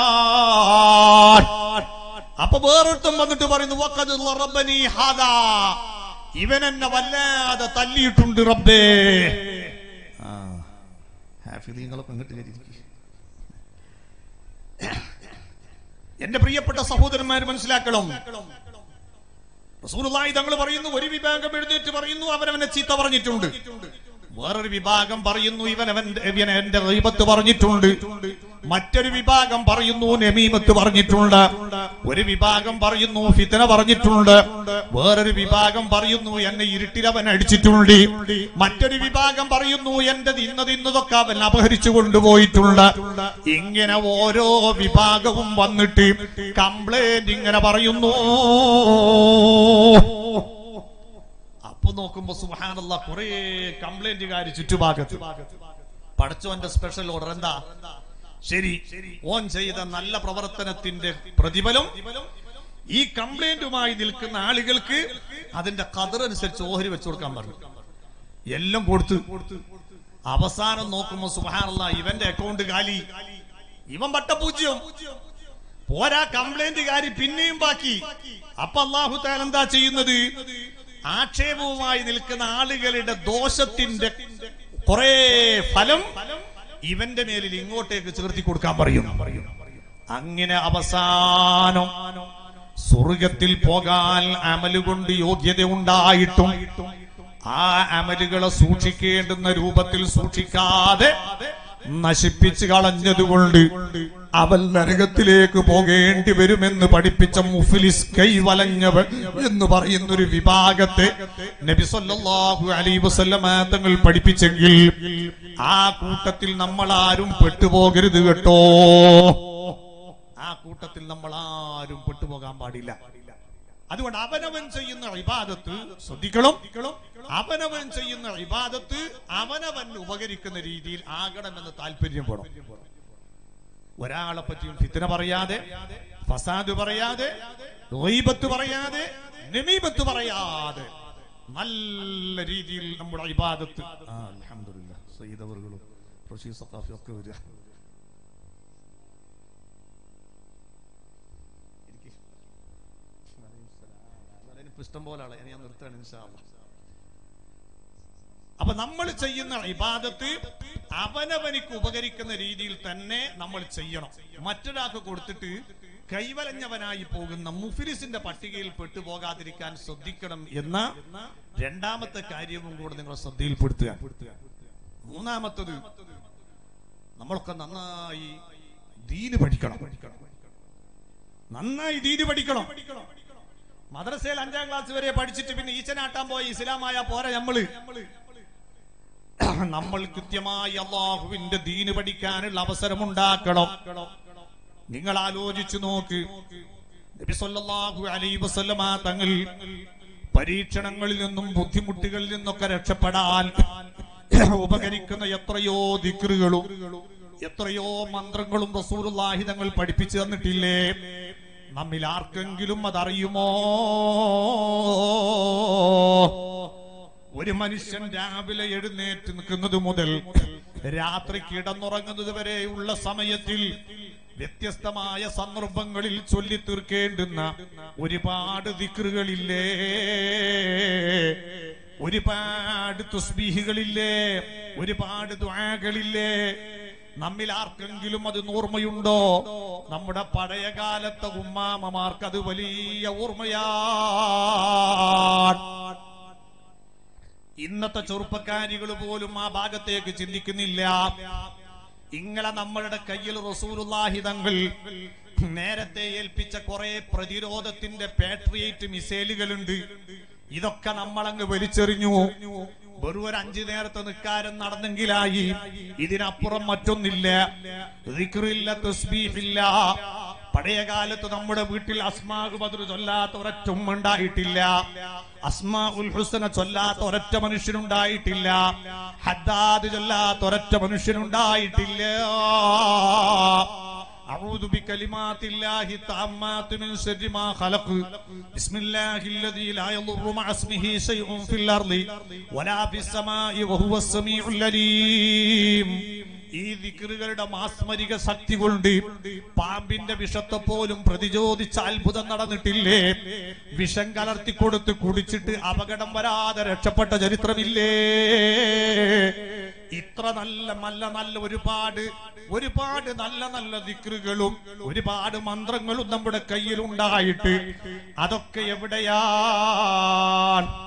അപ്പൊ വേറൊരുത്തം വന്നിട്ട് പറയുന്നു വഖദ് റബ്ബനി ഹാദാ. ഇവൻ എന്നെ വല്ലാതെ തല്ലിയിട്ടുണ്ട് റബ്ബേ ആ ഹാഫിദീങ്ങളൊക്കെ ഇങ്ങോട്ട് കയറിയിരിക്കും എന്റെ പ്രിയപ്പെട്ട സഹോദരന്മാർ മനസ്സിലാക്കണം റസൂലുള്ളാഹി തങ്ങൾ പറയുന്നു ഒരു വിഭാഗം എഴുന്നേറ്റ് പറയുന്നു അവനവനെ ചീത്ത പറഞ്ഞിട്ടുണ്ട് വേറൊരു വിഭാഗം പറയുന്നു ഇവൻ അവൻ ഇവൻ എന്റെ റീബത്ത് പറഞ്ഞിട്ടുണ്ട് മറ്റൊരു വിഭാഗം പറയുന്നു നമീമത്ത് പറഞ്ഞിട്ടുണ്ട് ഒരു വിഭാഗം പറയുന്നു ഫിത്തന പറഞ്ഞിട്ടുണ്ട് വേറൊരു വിഭാഗം പറയുന്നു എന്നെ ഇരുട്ടിൽ അവൻ അടിച്ചിട്ടുണ്ട് മറ്റൊരു വിഭാഗം പറയുന്നു എന്റെ ഇന്നത് ഇന്നതൊക്കെ അവൻ അപഹരിച്ചു കൊണ്ടുപോയിട്ടുണ്ട് ഇങ്ങനെ ഓരോ വിഭാഗവും വന്നിട്ട് കംപ്ലൈന്റ് ഇങ്ങനെ പറയുന്നു അപ്പൊ നോക്കുമ്പോ സുഹാനല്ല കുറെ കംപ്ലൈന്റുകാര് ചുറ്റുഭാഗത്ത് പടച്ചോന്റെ സ്പെഷ്യൽ ഓർഡർ എന്താ ശരി ഓൻ ചെയ്ത നല്ല പ്രവർത്തനത്തിന്റെ പ്രതിഫലം ഈ കംപ്ലൈന്റുമായി നിൽക്കുന്ന ആളുകൾക്ക് അതിന്റെ കതർ അനുസരിച്ച് ഓഹരി വെച്ചു കൊടുക്കാൻ പറഞ്ഞു എല്ലാം കൊടുത്തു അവസാനം നോക്കുമ്പോ സുഹാനല്ല ഇവന്റെ അക്കൗണ്ട് കാലി ഇവൻ പട്ടപൂജ്യം പോരാ കംപ്ലൈന്റുകാരി പിന്നെയും ബാക്കി അപ്പൊ അള്ളാഹു താൻ എന്താ ചെയ്യുന്നത് ആക്ഷേപവുമായി നിൽക്കുന്ന ആളുകളുടെ ദോഷത്തിന്റെ കുറെ ഫലം ഇവന്റെ മേലിൽ ഇങ്ങോട്ടേക്ക് ചേർത്തി കൊടുക്കാൻ പറയും അങ്ങനെ അവസാനം സ്വർഗത്തിൽ പോകാൻ അമല് കൊണ്ട് യോഗ്യത ഉണ്ടായിട്ടും ആ അമലുകളെ സൂക്ഷിക്കേണ്ടുന്ന രൂപത്തിൽ സൂക്ഷിക്കാതെ നശിപ്പിച്ചു കളഞ്ഞതുകൊണ്ട് അവൻ നരകത്തിലേക്ക് പോകേണ്ടി വരുമെന്ന് പഠിപ്പിച്ച മുഫിലിസ് കൈവലഞ്ഞവൻ എന്ന് പറയുന്ന ഒരു വിഭാഗത്തെ നബി സല്ലല്ലാഹു അലൈഹി വസല്ലമ തങ്ങൾ പഠിപ്പിച്ചെങ്കിൽ ആ കൂട്ടത്തിൽ നമ്മൾ ആരും പെട്ടുപോകരുത് കേട്ടോ ആ കൂട്ടത്തിൽ നമ്മൾ ആരും പെട്ടുപോകാൻ പാടില്ല അതുകൊണ്ട് അവനവൻ ചെയ്യുന്ന ഇബാദത്ത് ശ്രദ്ധിക്കണം അവനവൻ ചെയ്യുന്ന ഇബാദത്ത് അവനവൻ ഉപകരിക്കുന്ന രീതിയിൽ ആകണമെന്ന് താല്പര്യം വേണം ഒരാളെ പറ്റിയും ഫിത്തന പറയാതെ ഫസാദ് പറയാതെ ഗൈബത്ത് പറയാതെ നമീബത്ത് പറയാതെ നല്ല രീതിയിൽ നമ്മുടെ ഇബാദത്ത് ആ അൽഹംദുലില്ലാ സയ്യിദ് അവറുകളും റഷീദ് സഖാഫി ഒക്കെ വരിക ഇരിക്ക്. ഇഷ്ടം പോലെ ആളെ ഞാൻ നിർത്തുകയാണ് ഇൻഷാ അല്ലാ. അപ്പൊ നമ്മൾ ചെയ്യുന്ന ഇബാദത്ത് അവനവനിക്ക് ഉപകരിക്കുന്ന രീതിയിൽ തന്നെ നമ്മൾ ചെയ്യണം മറ്റൊരാൾക്ക് കൊടുത്തിട്ട് കൈവലഞ്ഞവനായി പോകുന്ന മുഫിലിസിന്റെ പട്ടികയിൽ പെട്ടുപോകാതിരിക്കാൻ ശ്രദ്ധിക്കണം എന്ന രണ്ടാമത്തെ കാര്യവും കൂടെ നിങ്ങൾ ശ്രദ്ധയിൽപ്പെടുത്തുക മൂന്നാമത്തത് നമ്മളൊക്കെ നന്നായി ദീന് പഠിക്കണം നന്നായി ദീന് പഠിക്കണം മദ്രസയിൽ അഞ്ചാം ക്ലാസ് വരെ പഠിച്ചിട്ട് പിന്നെ ഈച്ചനാട്ടാൻ പോയ ഇസ്ലാമായ പോരെ നമ്മള് നമ്മൾ കൃത്യമായി അള്ളാഹുവിന്റെ ദീന് പഠിക്കാനുള്ള അവസരം ഉണ്ടാക്കണം നിങ്ങൾ ആലോചിച്ചു നോക്ക് നബി സല്ലല്ലാഹു അലൈഹി വസല്ലമ തങ്ങൾ പരീക്ഷണങ്ങളിൽ നിന്നും ബുദ്ധിമുട്ടുകളിൽ നിന്നൊക്കെ രക്ഷപ്പെടാൻ ഉപകരിക്കുന്ന എത്രയോ ദിക്റുകളും എത്രയോ മന്ത്രങ്ങളും റസൂലുള്ളാഹി തങ്ങൾ പഠിപ്പിച്ചു തന്നിട്ടില്ലേ നമ്മിൽ ആർക്കെങ്കിലും അതറിയുമോ ഒരു മനുഷ്യൻ രാവിലെ എഴുന്നേറ്റ് നിൽക്കുന്നത് മുതൽ രാത്രി കിടന്നുറങ്ങുന്നത് വരെയുള്ള സമയത്തിൽ വ്യത്യസ്തമായ സന്ദർഭങ്ങളിൽ ചൊല്ലി തീർക്കേണ്ടുന്ന ഒരുപാട് ദിക്റുകളില്ലേ ഒരുപാട് തുസ്ബീഹുകളില്ലേ ഒരുപാട് ദ്വാകളില്ലേ നമ്മിൽ ആർക്കെങ്കിലും അത് ഓർമ്മയുണ്ടോ നമ്മുടെ പഴയ കാലത്തെ ഉമ്മാമമാർക്ക് അത് വലിയ ഓർമ്മയാണ് ഇന്നത്തെ ചെറുപ്പക്കാരികൾ പോലും ആ ഭാഗത്തേക്ക് ചിന്തിക്കുന്നില്ല ഇങ്ങളെ നമ്മളുടെ കയ്യിൽ റസൂലുള്ളാഹി തങ്ങൾ നേരത്തെ ഏൽപ്പിച്ച കുറെ പ്രതിരോധത്തിന്റെ പാട്രിയേറ്റ് മിസൈലുകളുണ്ട് ഇതൊക്കെ നമ്മളങ്ങ് വലിച്ചെറിഞ്ഞു വെറും ഒരു അഞ്ചു നേരത്തെ നിൽക്കാരം നടന്നെങ്കിലായി ഇതിനപ്പുറം മറ്റൊന്നില്ല ദിക്റില്ല തസ്ബീഹില്ല പഴയ കാലത്ത് നമ്മുടെ വീട്ടിൽ അസ്മാഹു ബദ്ർ ചൊല്ലാത്ത ഒരൊറ്റ ഉമ്മ ഉണ്ടായിട്ടില്ല അസ്മാ ഉൽ ഹുസന ചൊല്ലാത്ത ഒരൊറ്റ മനുഷ്യനുണ്ടായിട്ടില്ല ഹദ്ദാദ് ചൊല്ലാത്ത ഒരൊറ്റ മനുഷ്യനുണ്ടായിട്ടില്ല أعوذ بكلمات الله التامات من شر ما خلق بسم الله الذي لا يضر مع اسمه شيء في الأرض ولا في السماء وهو السميع العليم ഈ ദിക്റുകളുടെ മാസ്മരിക ശക്തി കൊണ്ട് പാമ്പിന്റെ വിഷത്തെ പോലും പ്രതിരോധിച്ച അത്ഭുതം നടന്നിട്ടില്ലേ വിഷം കലർത്തി കൊടുത്ത് കുടിച്ചിട്ട് അപകടം വരാതെ രക്ഷപ്പെട്ട ചരിത്രമില്ലേ ഇത്ര നല്ല നല്ല നല്ല ഒരുപാട് ഒരുപാട് നല്ല നല്ല ദിക്റുകളും ഒരുപാട് മന്ത്രങ്ങളും നമ്മുടെ കയ്യിൽ ഉണ്ടായിട്ട് അതൊക്കെ എവിടെയാണ്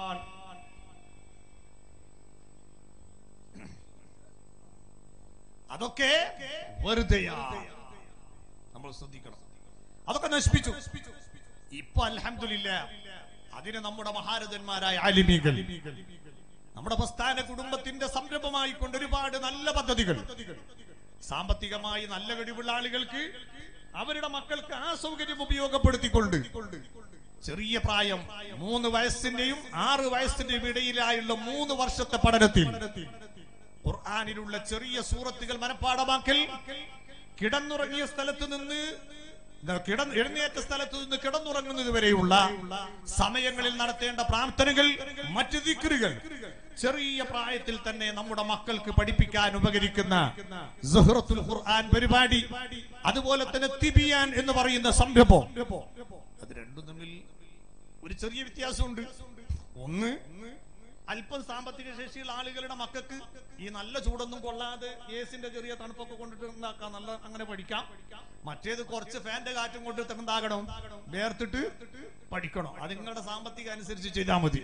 അതൊക്കെ വെറുതെയാ നമ്മൾ ശ്രദ്ധിക്കണം അതൊക്കെ നശിപ്പിച്ചു ഇപ്പൊ അൽഹംദുലില്ല അതിന് നമ്മുടെ മഹാരഥന്മാരായ ആലിമികൾ നമ്മുടെ പ്രസ്ഥാന കുടുംബത്തിന്റെ സംരംഭമായി കൊണ്ട് ഒരുപാട് നല്ല പദ്ധതികൾ സാമ്പത്തികമായി നല്ല കഴിവുള്ള ആളുകൾക്ക് അവരുടെ മക്കൾക്ക് ആ സൗകര്യം ഉപയോഗപ്പെടുത്തിക്കൊണ്ട് ചെറിയ പ്രായം മൂന്ന് വയസ്സിന്റെയും ആറ് വയസ്സിന്റെയും ഇടയിലായുള്ള മൂന്ന് വർഷത്തെ പഠനത്തിൽ ഖുർആാനിലുള്ള ചെറിയ സൂറത്തുകൾ മനഃപ്പാടമാക്കൽ കിടന്നുറങ്ങിയ സ്ഥലത്ത് നിന്ന് കിട എഴുന്നേറ്റ സ്ഥലത്ത് നിന്ന് കിടന്നുറങ്ങുന്നത് വരെയുള്ള സമയങ്ങളിൽ നടത്തേണ്ട പ്രാർത്ഥനകൾ മറ്റു ദിക്റുകൾ ചെറിയ പ്രായത്തിൽ തന്നെ നമ്മുടെ മക്കൾക്ക് പഠിപ്പിക്കാൻ ഉപകരിക്കുന്ന സുഹ്റത്തുൽ ഖുർആൻ പരിപാടി അതുപോലെ തന്നെ തിബിയാൻ എന്ന് പറയുന്ന സംരംഭം അത് രണ്ടും തമ്മിൽ ഒരു ചെറിയ വ്യത്യാസമുണ്ട് ഒന്ന് അല്പം സാമ്പത്തിക ശേഷിയുള്ള ആളുകളുടെ മക്കൾക്ക് ഈ നല്ല ചൂടൊന്നും കൊള്ളാതെ ഏസിന്റെ ചെറിയ തണുപ്പൊക്കെ കൊണ്ടിട്ട് ഉണ്ടാക്കാം നല്ല അങ്ങനെ പഠിക്കാം മറ്റേത് കുറച്ച് ഫാന്റെ കാറ്റും കൊണ്ട് എന്താകണം വേർത്തിട്ട് പഠിക്കണം അത് നിങ്ങളുടെ സാമ്പത്തിക അനുസരിച്ച് ചെയ്താൽ മതി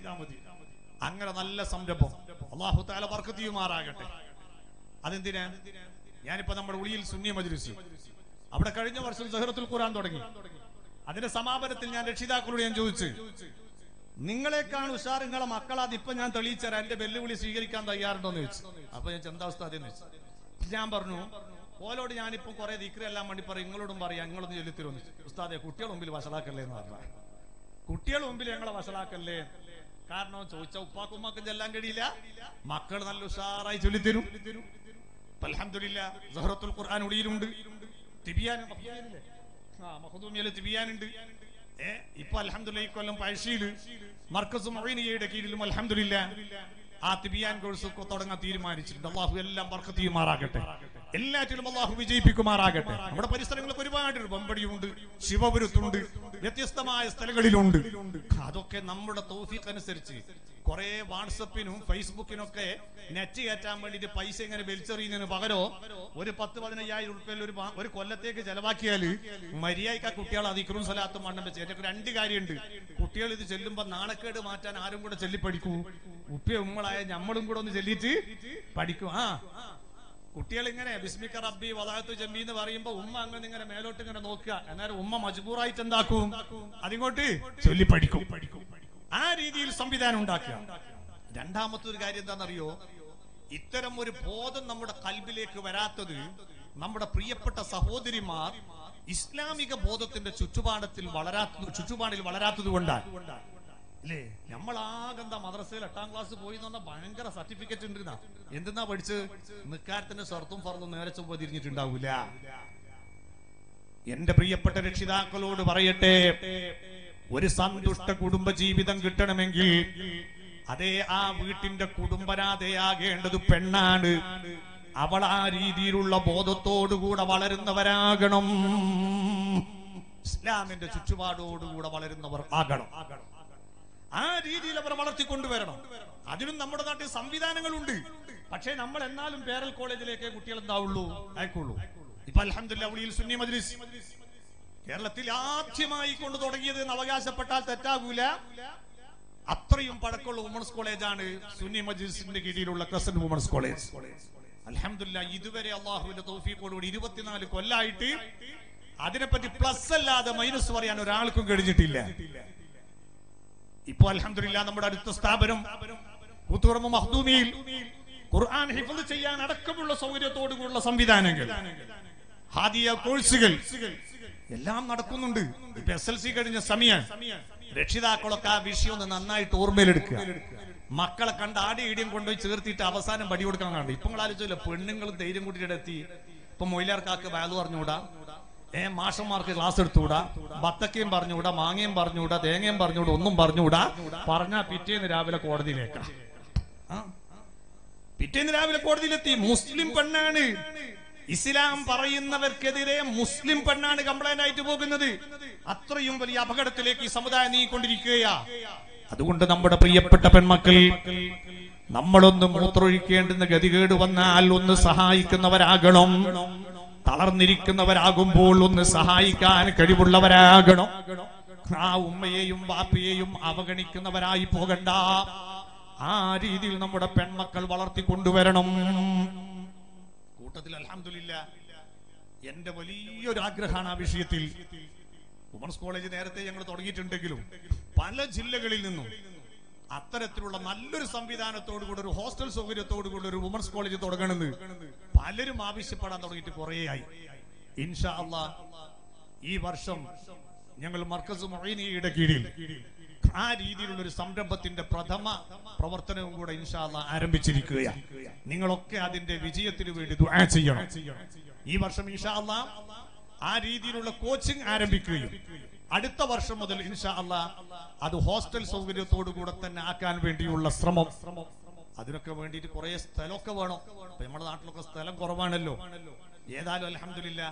അങ്ങനെ നല്ല സംരംഭം അള്ളാഹു താല വർക്കത്തിയുമാറാകട്ടെ അതെന്തിനാ ഞാനിപ്പോ നമ്മുടെ ഉളിയിൽ സുന്നി മജ്ലിസ് അവിടെ കഴിഞ്ഞ വർഷം സഹറത്തുൽ ഖുർആൻ തുടങ്ങി അതിന്റെ സമാപനത്തിൽ ഞാൻ രക്ഷിതാക്കളോട് ഞാൻ ചോദിച്ചു നിങ്ങളെക്കാൾ ഉഷാർ നിങ്ങളെ മക്കളാത് ഇപ്പൊ ഞാൻ തെളിയിച്ചരാ എന്റെ വെല്ലുവിളി സ്വീകരിക്കാൻ തയ്യാറുണ്ടോ എന്ന് ചോദിച്ചു അപ്പൊ ഞാൻ ചെന്താവസ്ഥ അതെന്ന് വെച്ചു ഞാൻ പറഞ്ഞു ഓലോട് ഞാനിപ്പോ കുറെ ദിക്രെല്ലാം വേണ്ടി പറയും നിങ്ങളോടും പറയാം നിങ്ങളൊന്ന് ചൊല്ലിത്തരുമെന്ന് ചോദിച്ചു. ഉസ്താദെ കുട്ടികളുടെ മുമ്പിൽ വഷളാക്കല്ലേ എന്ന് പറഞ്ഞു കുട്ടികളുടെ മുമ്പിൽ ഞങ്ങളെ വഷളാക്കല്ലേ കാരണം ചോദിച്ച ഉപ്പാക്കും ഉമ്മാക്കും ചെല്ലാൻ കഴിയില്ല മക്കൾ നല്ല ഉഷാറായി ചൊല്ലിത്തരും ഇപ്പൊ അൽഹംദുലില്ലാ സഹറത്തുൽ ഖുർആൻ ഉടിയിലുണ്ട് തിബിയാൻ മഖ്ദൂമിയല്ലേ? ആ മഖദൂമിയല് തിബിയാനുണ്ട് ഏ ഇപ്പൊ അൽഹംദുലില്ലാ ഈ കൊല്ലം പഴശ്ശിയില് മർക്കസ് മൊയ്നിയയുടെ കീഴിലും അൽഹംദുലില്ലാ ആ തിബിയാൻ കോഴ്സ് തുടങ്ങാൻ തീരുമാനിച്ചിട്ടുണ്ട് അള്ളാഹു എല്ലാം ബർക്കത്ത് ചെയ്യുമാറാകട്ടെ എല്ലാറ്റിലും അള്ളാഹു വിജയിപ്പിക്കുമാറാകട്ടെ നമ്മുടെ പരിസരങ്ങളൊക്കെ ഒരുപാട് ബമ്പടിയുണ്ട് ശിവപുരത്തുണ്ട് വ്യത്യസ്തമായ സ്ഥലങ്ങളിലുണ്ട് അതൊക്കെ നമ്മുടെ തോഫിക്ക് അനുസരിച്ച് കുറെ വാട്സപ്പിനും ഫേസ്ബുക്കിനൊക്കെ നെറ്റ് കയറ്റാൻ വേണ്ടിട്ട് പൈസ ഇങ്ങനെ വലിച്ചെറിയുന്നതിന് പകരോ ഒരു പത്ത് പതിനയ്യായിരം ഉറുപ്പ്യയിൽ ഒരു മാ- ഒരു കൊല്ലത്തേക്ക് ചെലവാക്കിയാല് മര്യാദക്ക് ആ കുട്ടികൾ അതിക്രും സ്ഥലത്തും മണ്ണം വെച്ച് ഏറ്റവും രണ്ട് കാര്യമുണ്ട് കുട്ടികൾ ഇത് ചെല്ലുമ്പോ നാണക്കേട് മാറ്റാൻ ആരും കൂടെ ചൊല്ലി പഠിക്കൂ ഉപ്പ ഉമ്മളായ ഞമ്മളും കൂടെ ഒന്ന് ചൊല്ലിയിട്ട് പഠിക്കും ആ കുട്ടികൾ ഇങ്ങനെ ബിസ്മിക്ക റബ്ബി വലാത്തു ജമ്മി എന്ന് പറയുമ്പോ ഉമ്മ അങ്ങനെ ഇങ്ങനെ മേലോട്ട് ഇങ്ങനെ നോക്കുക എന്നാലും ഉമ്മ മജ്ബൂറായിട്ട് എന്താക്കും അതിങ്ങോട്ട് ചൊല്ലി പഠിക്കും ആ രീതിയിൽ സംവിധാനം ഉണ്ടാക്കുക രണ്ടാമത്തെ ഒരു കാര്യം എന്താണെന്നറിയോ ഇത്തരം ഒരു ബോധം നമ്മുടെ കൽബിലേക്ക് വരാത്തത് നമ്മുടെ പ്രിയപ്പെട്ട സഹോദരിമാർ ഇസ്ലാമിക ബോധത്തിന്റെ ചുറ്റുപാടത്തിൽ വളരാത്ത ചുറ്റുപാടിൽ വളരാത്തത് കൊണ്ടാണ് അല്ലേ നമ്മളാകെന്താ മദ്രസയിൽ എട്ടാം ക്ലാസ് പോയി എന്ന് പറഞ്ഞാൽ ഭയങ്കര സർട്ടിഫിക്കറ്റ് ഉണ്ട് എന്തെന്നാ പഠിച്ച് നിക്കാരത്തിന്റെ ഷർത്തും ഫർദും നേരെ ചൊവ്വ തിരിഞ്ഞിട്ടുണ്ടാവൂല എന്റെ പ്രിയപ്പെട്ട രക്ഷിതാക്കളോട് പറയട്ടെ ഒരു സന്തുഷ്ട കുടുംബ ജീവിതം കിട്ടണമെങ്കിൽ അതേ ആ വീട്ടിന്റെ കുടുംബനാഥയാകേണ്ടത് പെണ്ണാണ് അവൾ ആ രീതിയിലുള്ള ബോധത്തോടുകൂടെ വളരുന്നവരാകണം ഇസ്ലാമിന്റെ ചുറ്റുപാടോടുകൂടെ വളരുന്നവർ ആകണം ആ രീതിയിൽ അവർ വളർത്തിക്കൊണ്ടുവരണം അതിനും നമ്മുടെ നാട്ടിൽ സംവിധാനങ്ങളുണ്ട് പക്ഷേ നമ്മൾ എന്നാലും പേരൽ കോളേജിലേക്ക് കുട്ടികൾ എന്താവുള്ളൂ അയക്കുള്ളൂ ഇപ്പൊ അൽഹംദുലില്ലാ ഉളിയിൽ സുന്നി മജ്ലിസ് കേരളത്തിൽ ആദ്യമായി കൊണ്ട് തുടങ്ങിയത് എന്ന് അവകാശപ്പെട്ടാൽ തെറ്റാകൂല അത്രയും പഴക്കമുള്ള വുമൺസ് കോളേജാണ് സുന്നി മജ്ലിസിന്റെ കീഴിലുള്ള ക്രസന്റ് വുമൺസ് കോളേജ് അൽഹംദുലില്ലാ ഇതുവരെ അള്ളാഹുവിന്റെ തൗഫീഖോടുകൂടി ഇരുപത്തിനാല് കൊല്ലായിട്ട് അതിനെപ്പറ്റി പ്ലസ് അല്ലാതെ മൈനസ് പറയാൻ ഒരാൾക്കും കഴിഞ്ഞിട്ടില്ല ഇപ്പൊ അൽഹംദുലില്ലാ നമ്മുടെ അടുത്ത സ്ഥാപനം കൂത്തുപറമ്പ് മഹ്ദൂമിയിൽ ഖുർആൻ ഹിഫ്ള് ചെയ്യാൻ അടക്കമുള്ള സൗകര്യത്തോടുകൂടിയുള്ള സംവിധാനങ്ങൾ ഹാദിയ കോഴ്സുകൾ എല്ലാം നടക്കുന്നുണ്ട് ഇപ്പൊ എസ് എൽ സി കഴിഞ്ഞ സമയം രക്ഷിതാക്കളൊക്കെ ആ വിഷയം ഒന്ന് നന്നായിട്ട് ഓർമ്മയിലെടുക്കുക മക്കളെ കണ്ട് ആടി ഇടിയും കൊണ്ടുപോയി ചേർത്തിട്ട് അവസാനം പടി കൊടുക്കാൻ കണ്ടു ഇപ്പൊ നിങ്ങൾ ആലോചിച്ചല്ലോ പെണ്ണുങ്ങളും ധൈര്യം കൂട്ടിയിട്ട് എത്തി ഇപ്പൊ മൊയിലാർക്കാക്ക് വയലു പറഞ്ഞുകൂടാ ഏ മാഷന്മാർക്ക് ക്ലാസ് എടുത്തുകൂടാ ബത്തക്കയും പറഞ്ഞുകൂടാ മാങ്ങയും പറഞ്ഞുകൂടാ തേങ്ങയും പറഞ്ഞുകൂടാ ഒന്നും പറഞ്ഞുകൂടാ പറഞ്ഞാ പിറ്റേന്ന് രാവിലെ കോടതിയിലേക്കാ ആ. പിറ്റേന്ന് രാവിലെ കോടതിയിലെത്തി മുസ്ലിം പെണ്ണാണ് ഇസ്ലാം പറയുന്നവർക്കെതിരെ മുസ്ലിം പെണ്ണാണ് കംപ്ലൈന്റ് ആയിട്ട് പോകുന്നത് അത്രയും വലിയ അപകടത്തിലേക്ക് ഈ സമുദായം നീങ്ങിക്കൊണ്ടിരിക്കുകയാ അതുകൊണ്ട് നമ്മുടെ പ്രിയപ്പെട്ട പെൺമക്കൾ നമ്മളൊന്ന് മൂത്രൊഴിക്കേണ്ടുന്ന ഗതികേട് വന്നാൽ ഒന്ന് സഹായിക്കുന്നവരാകണം തളർന്നിരിക്കുന്നവരാകുമ്പോൾ ഒന്ന് സഹായിക്കാൻ കഴിവുള്ളവരാകണം ആ ഉമ്മയെയും ബാപ്പയെയും അവഗണിക്കുന്നവരായി പോകണ്ട ആ രീതിയിൽ നമ്മുടെ പെൺമക്കൾ വളർത്തിക്കൊണ്ടുവരണം കൂട്ടത്തിൽ അലഹമില്ല എന്റെ വലിയൊരു ആഗ്രഹമാണ് ആ വിഷയത്തിൽ വുമൺസ് കോളേജ് നേരത്തെ ഞങ്ങൾ തുടങ്ങിയിട്ടുണ്ടെങ്കിലും പല ജില്ലകളിൽ നിന്നും അത്തരത്തിലുള്ള നല്ലൊരു സംവിധാനത്തോടു കൂടി ഒരു ഹോസ്റ്റൽ സൗകര്യത്തോടു കൂടി ഒരു വുമൺസ് കോളേജ് തുടങ്ങണമെന്ന് പലരും ആവശ്യപ്പെടാൻ തുടങ്ങിയിട്ട് കുറേയായി ഇൻഷാ അള്ളാ ഈ വർഷം ഞങ്ങൾ മർക്കസ് മൊയ്നിയുടെ കീഴിൽ ആ രീതിയിലുള്ള ഒരു സംരംഭത്തിന്റെ പ്രഥമ പ്രവർത്തനവും കൂടെ ഇൻഷാ അള്ളാ ആരംഭിച്ചിരിക്കുകയാണ് നിങ്ങളൊക്കെ അതിന്റെ വിജയത്തിന് വേണ്ടി ദുആ ചെയ്യണം ഈ വർഷം ഇൻഷാ അള്ളാ ആ രീതിയിലുള്ള കോച്ചിങ് ആരംഭിക്കുകയും അടുത്ത വർഷം മുതൽ ഇൻഷാ അള്ളാ അത് ഹോസ്റ്റൽ സൗകര്യത്തോടു കൂടെ തന്നെ ആക്കാൻ വേണ്ടിയുള്ള ശ്രമം അതിനൊക്കെ വേണ്ടിയിട്ട് കുറെ സ്ഥലമൊക്കെ വേണം ഇപ്പൊ നമ്മുടെ നാട്ടിലൊക്കെ സ്ഥലം കുറവാണല്ലോ ഏതായാലും അലഹമില്ല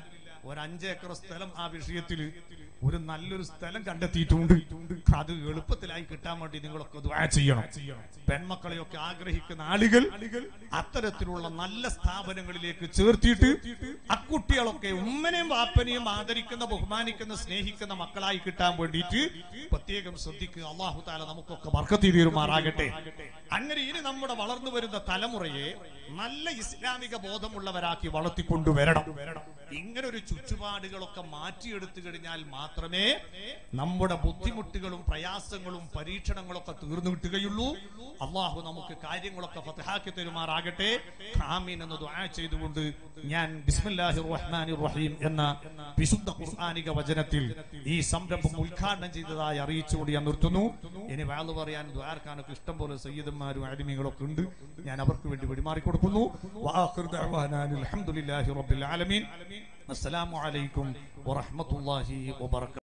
ഒരു അഞ്ചേക്കർ സ്ഥലം ആ വിഷയത്തിൽ ഒരു നല്ലൊരു സ്ഥലം കണ്ടെത്തിയിട്ടുണ്ട് അത് എളുപ്പത്തിലായി കിട്ടാൻ വേണ്ടി നിങ്ങളൊക്കെ ദുആ ചെയ്യണം പെൺമക്കളെയൊക്കെ ആഗ്രഹിക്കുന്ന ആളുകൾ അത്തരത്തിലുള്ള നല്ല സ്ഥാപനങ്ങളിലേക്ക് ചേർത്തിയിട്ട് അക്കുട്ടികളൊക്കെ ഉമ്മനെയും വാപ്പനെയും ആദരിക്കുന്ന ബഹുമാനിക്കുന്ന സ്നേഹിക്കുന്ന മക്കളായി കിട്ടാൻ വേണ്ടിയിട്ട് പ്രത്യേകം ശ്രദ്ധിക്കുക അള്ളാഹു താല നമുക്കൊക്കെ വർക്കത്തി തീരുമാറാകട്ടെ അങ്ങനെ ഇനി നമ്മുടെ വളർന്നു വരുന്ന തലമുറയെ നല്ല ഇസ്ലാമിക ബോധമുള്ളവരാക്കി വളർത്തിക്കൊണ്ടുവരണം ഇങ്ങനെ ഒരു ചുറ്റുപാടുകളൊക്കെ മാറ്റിയെടുത്തു കഴിഞ്ഞാൽ മാത്രമേ നമ്മുടെ ബുദ്ധിമുട്ടുകളും പ്രയാസങ്ങളും പരീക്ഷണങ്ങളൊക്കെ തീർന്നു കിട്ടുകയുള്ളൂ അള്ളാഹു നമുക്ക് കാര്യങ്ങളൊക്കെ ഫതഹാക്കി തരുമാറാകട്ടെ ഖാമീൻ എന്ന് ദുആ ചെയ്തുകൊണ്ട് ഞാൻ ബിസ്മില്ലാഹിർ റഹ്മാനിർ റഹീം എന്ന വിശുദ്ധ ഖുർആനിക വചനത്തിൽ ഈ സംരംഭം ഉദ്ഘാടനം ചെയ്തതായി അറിയിച്ചുകൊണ്ട് ഞാൻ നിർത്തുന്നു ഇനി വാള് പറയാൻ ദ്വാരക്കാനൊക്കെ ഇഷ്ടം പോലെ സയ്യിദന്മാരും അടിമകളൊക്കെ ഉണ്ട് ഞാൻ അവർക്ക് വേണ്ടി വെടിമാറി കൊടുക്കുന്നു വആഖിറു ദഅ്വാനാ അൽഹംദുലില്ലാഹി റബ്ബിൽ ആലമീൻ അസ്സലാമു അലൈക്കും വറഹ്മത്തുള്ളാഹി വബറകാതുഹു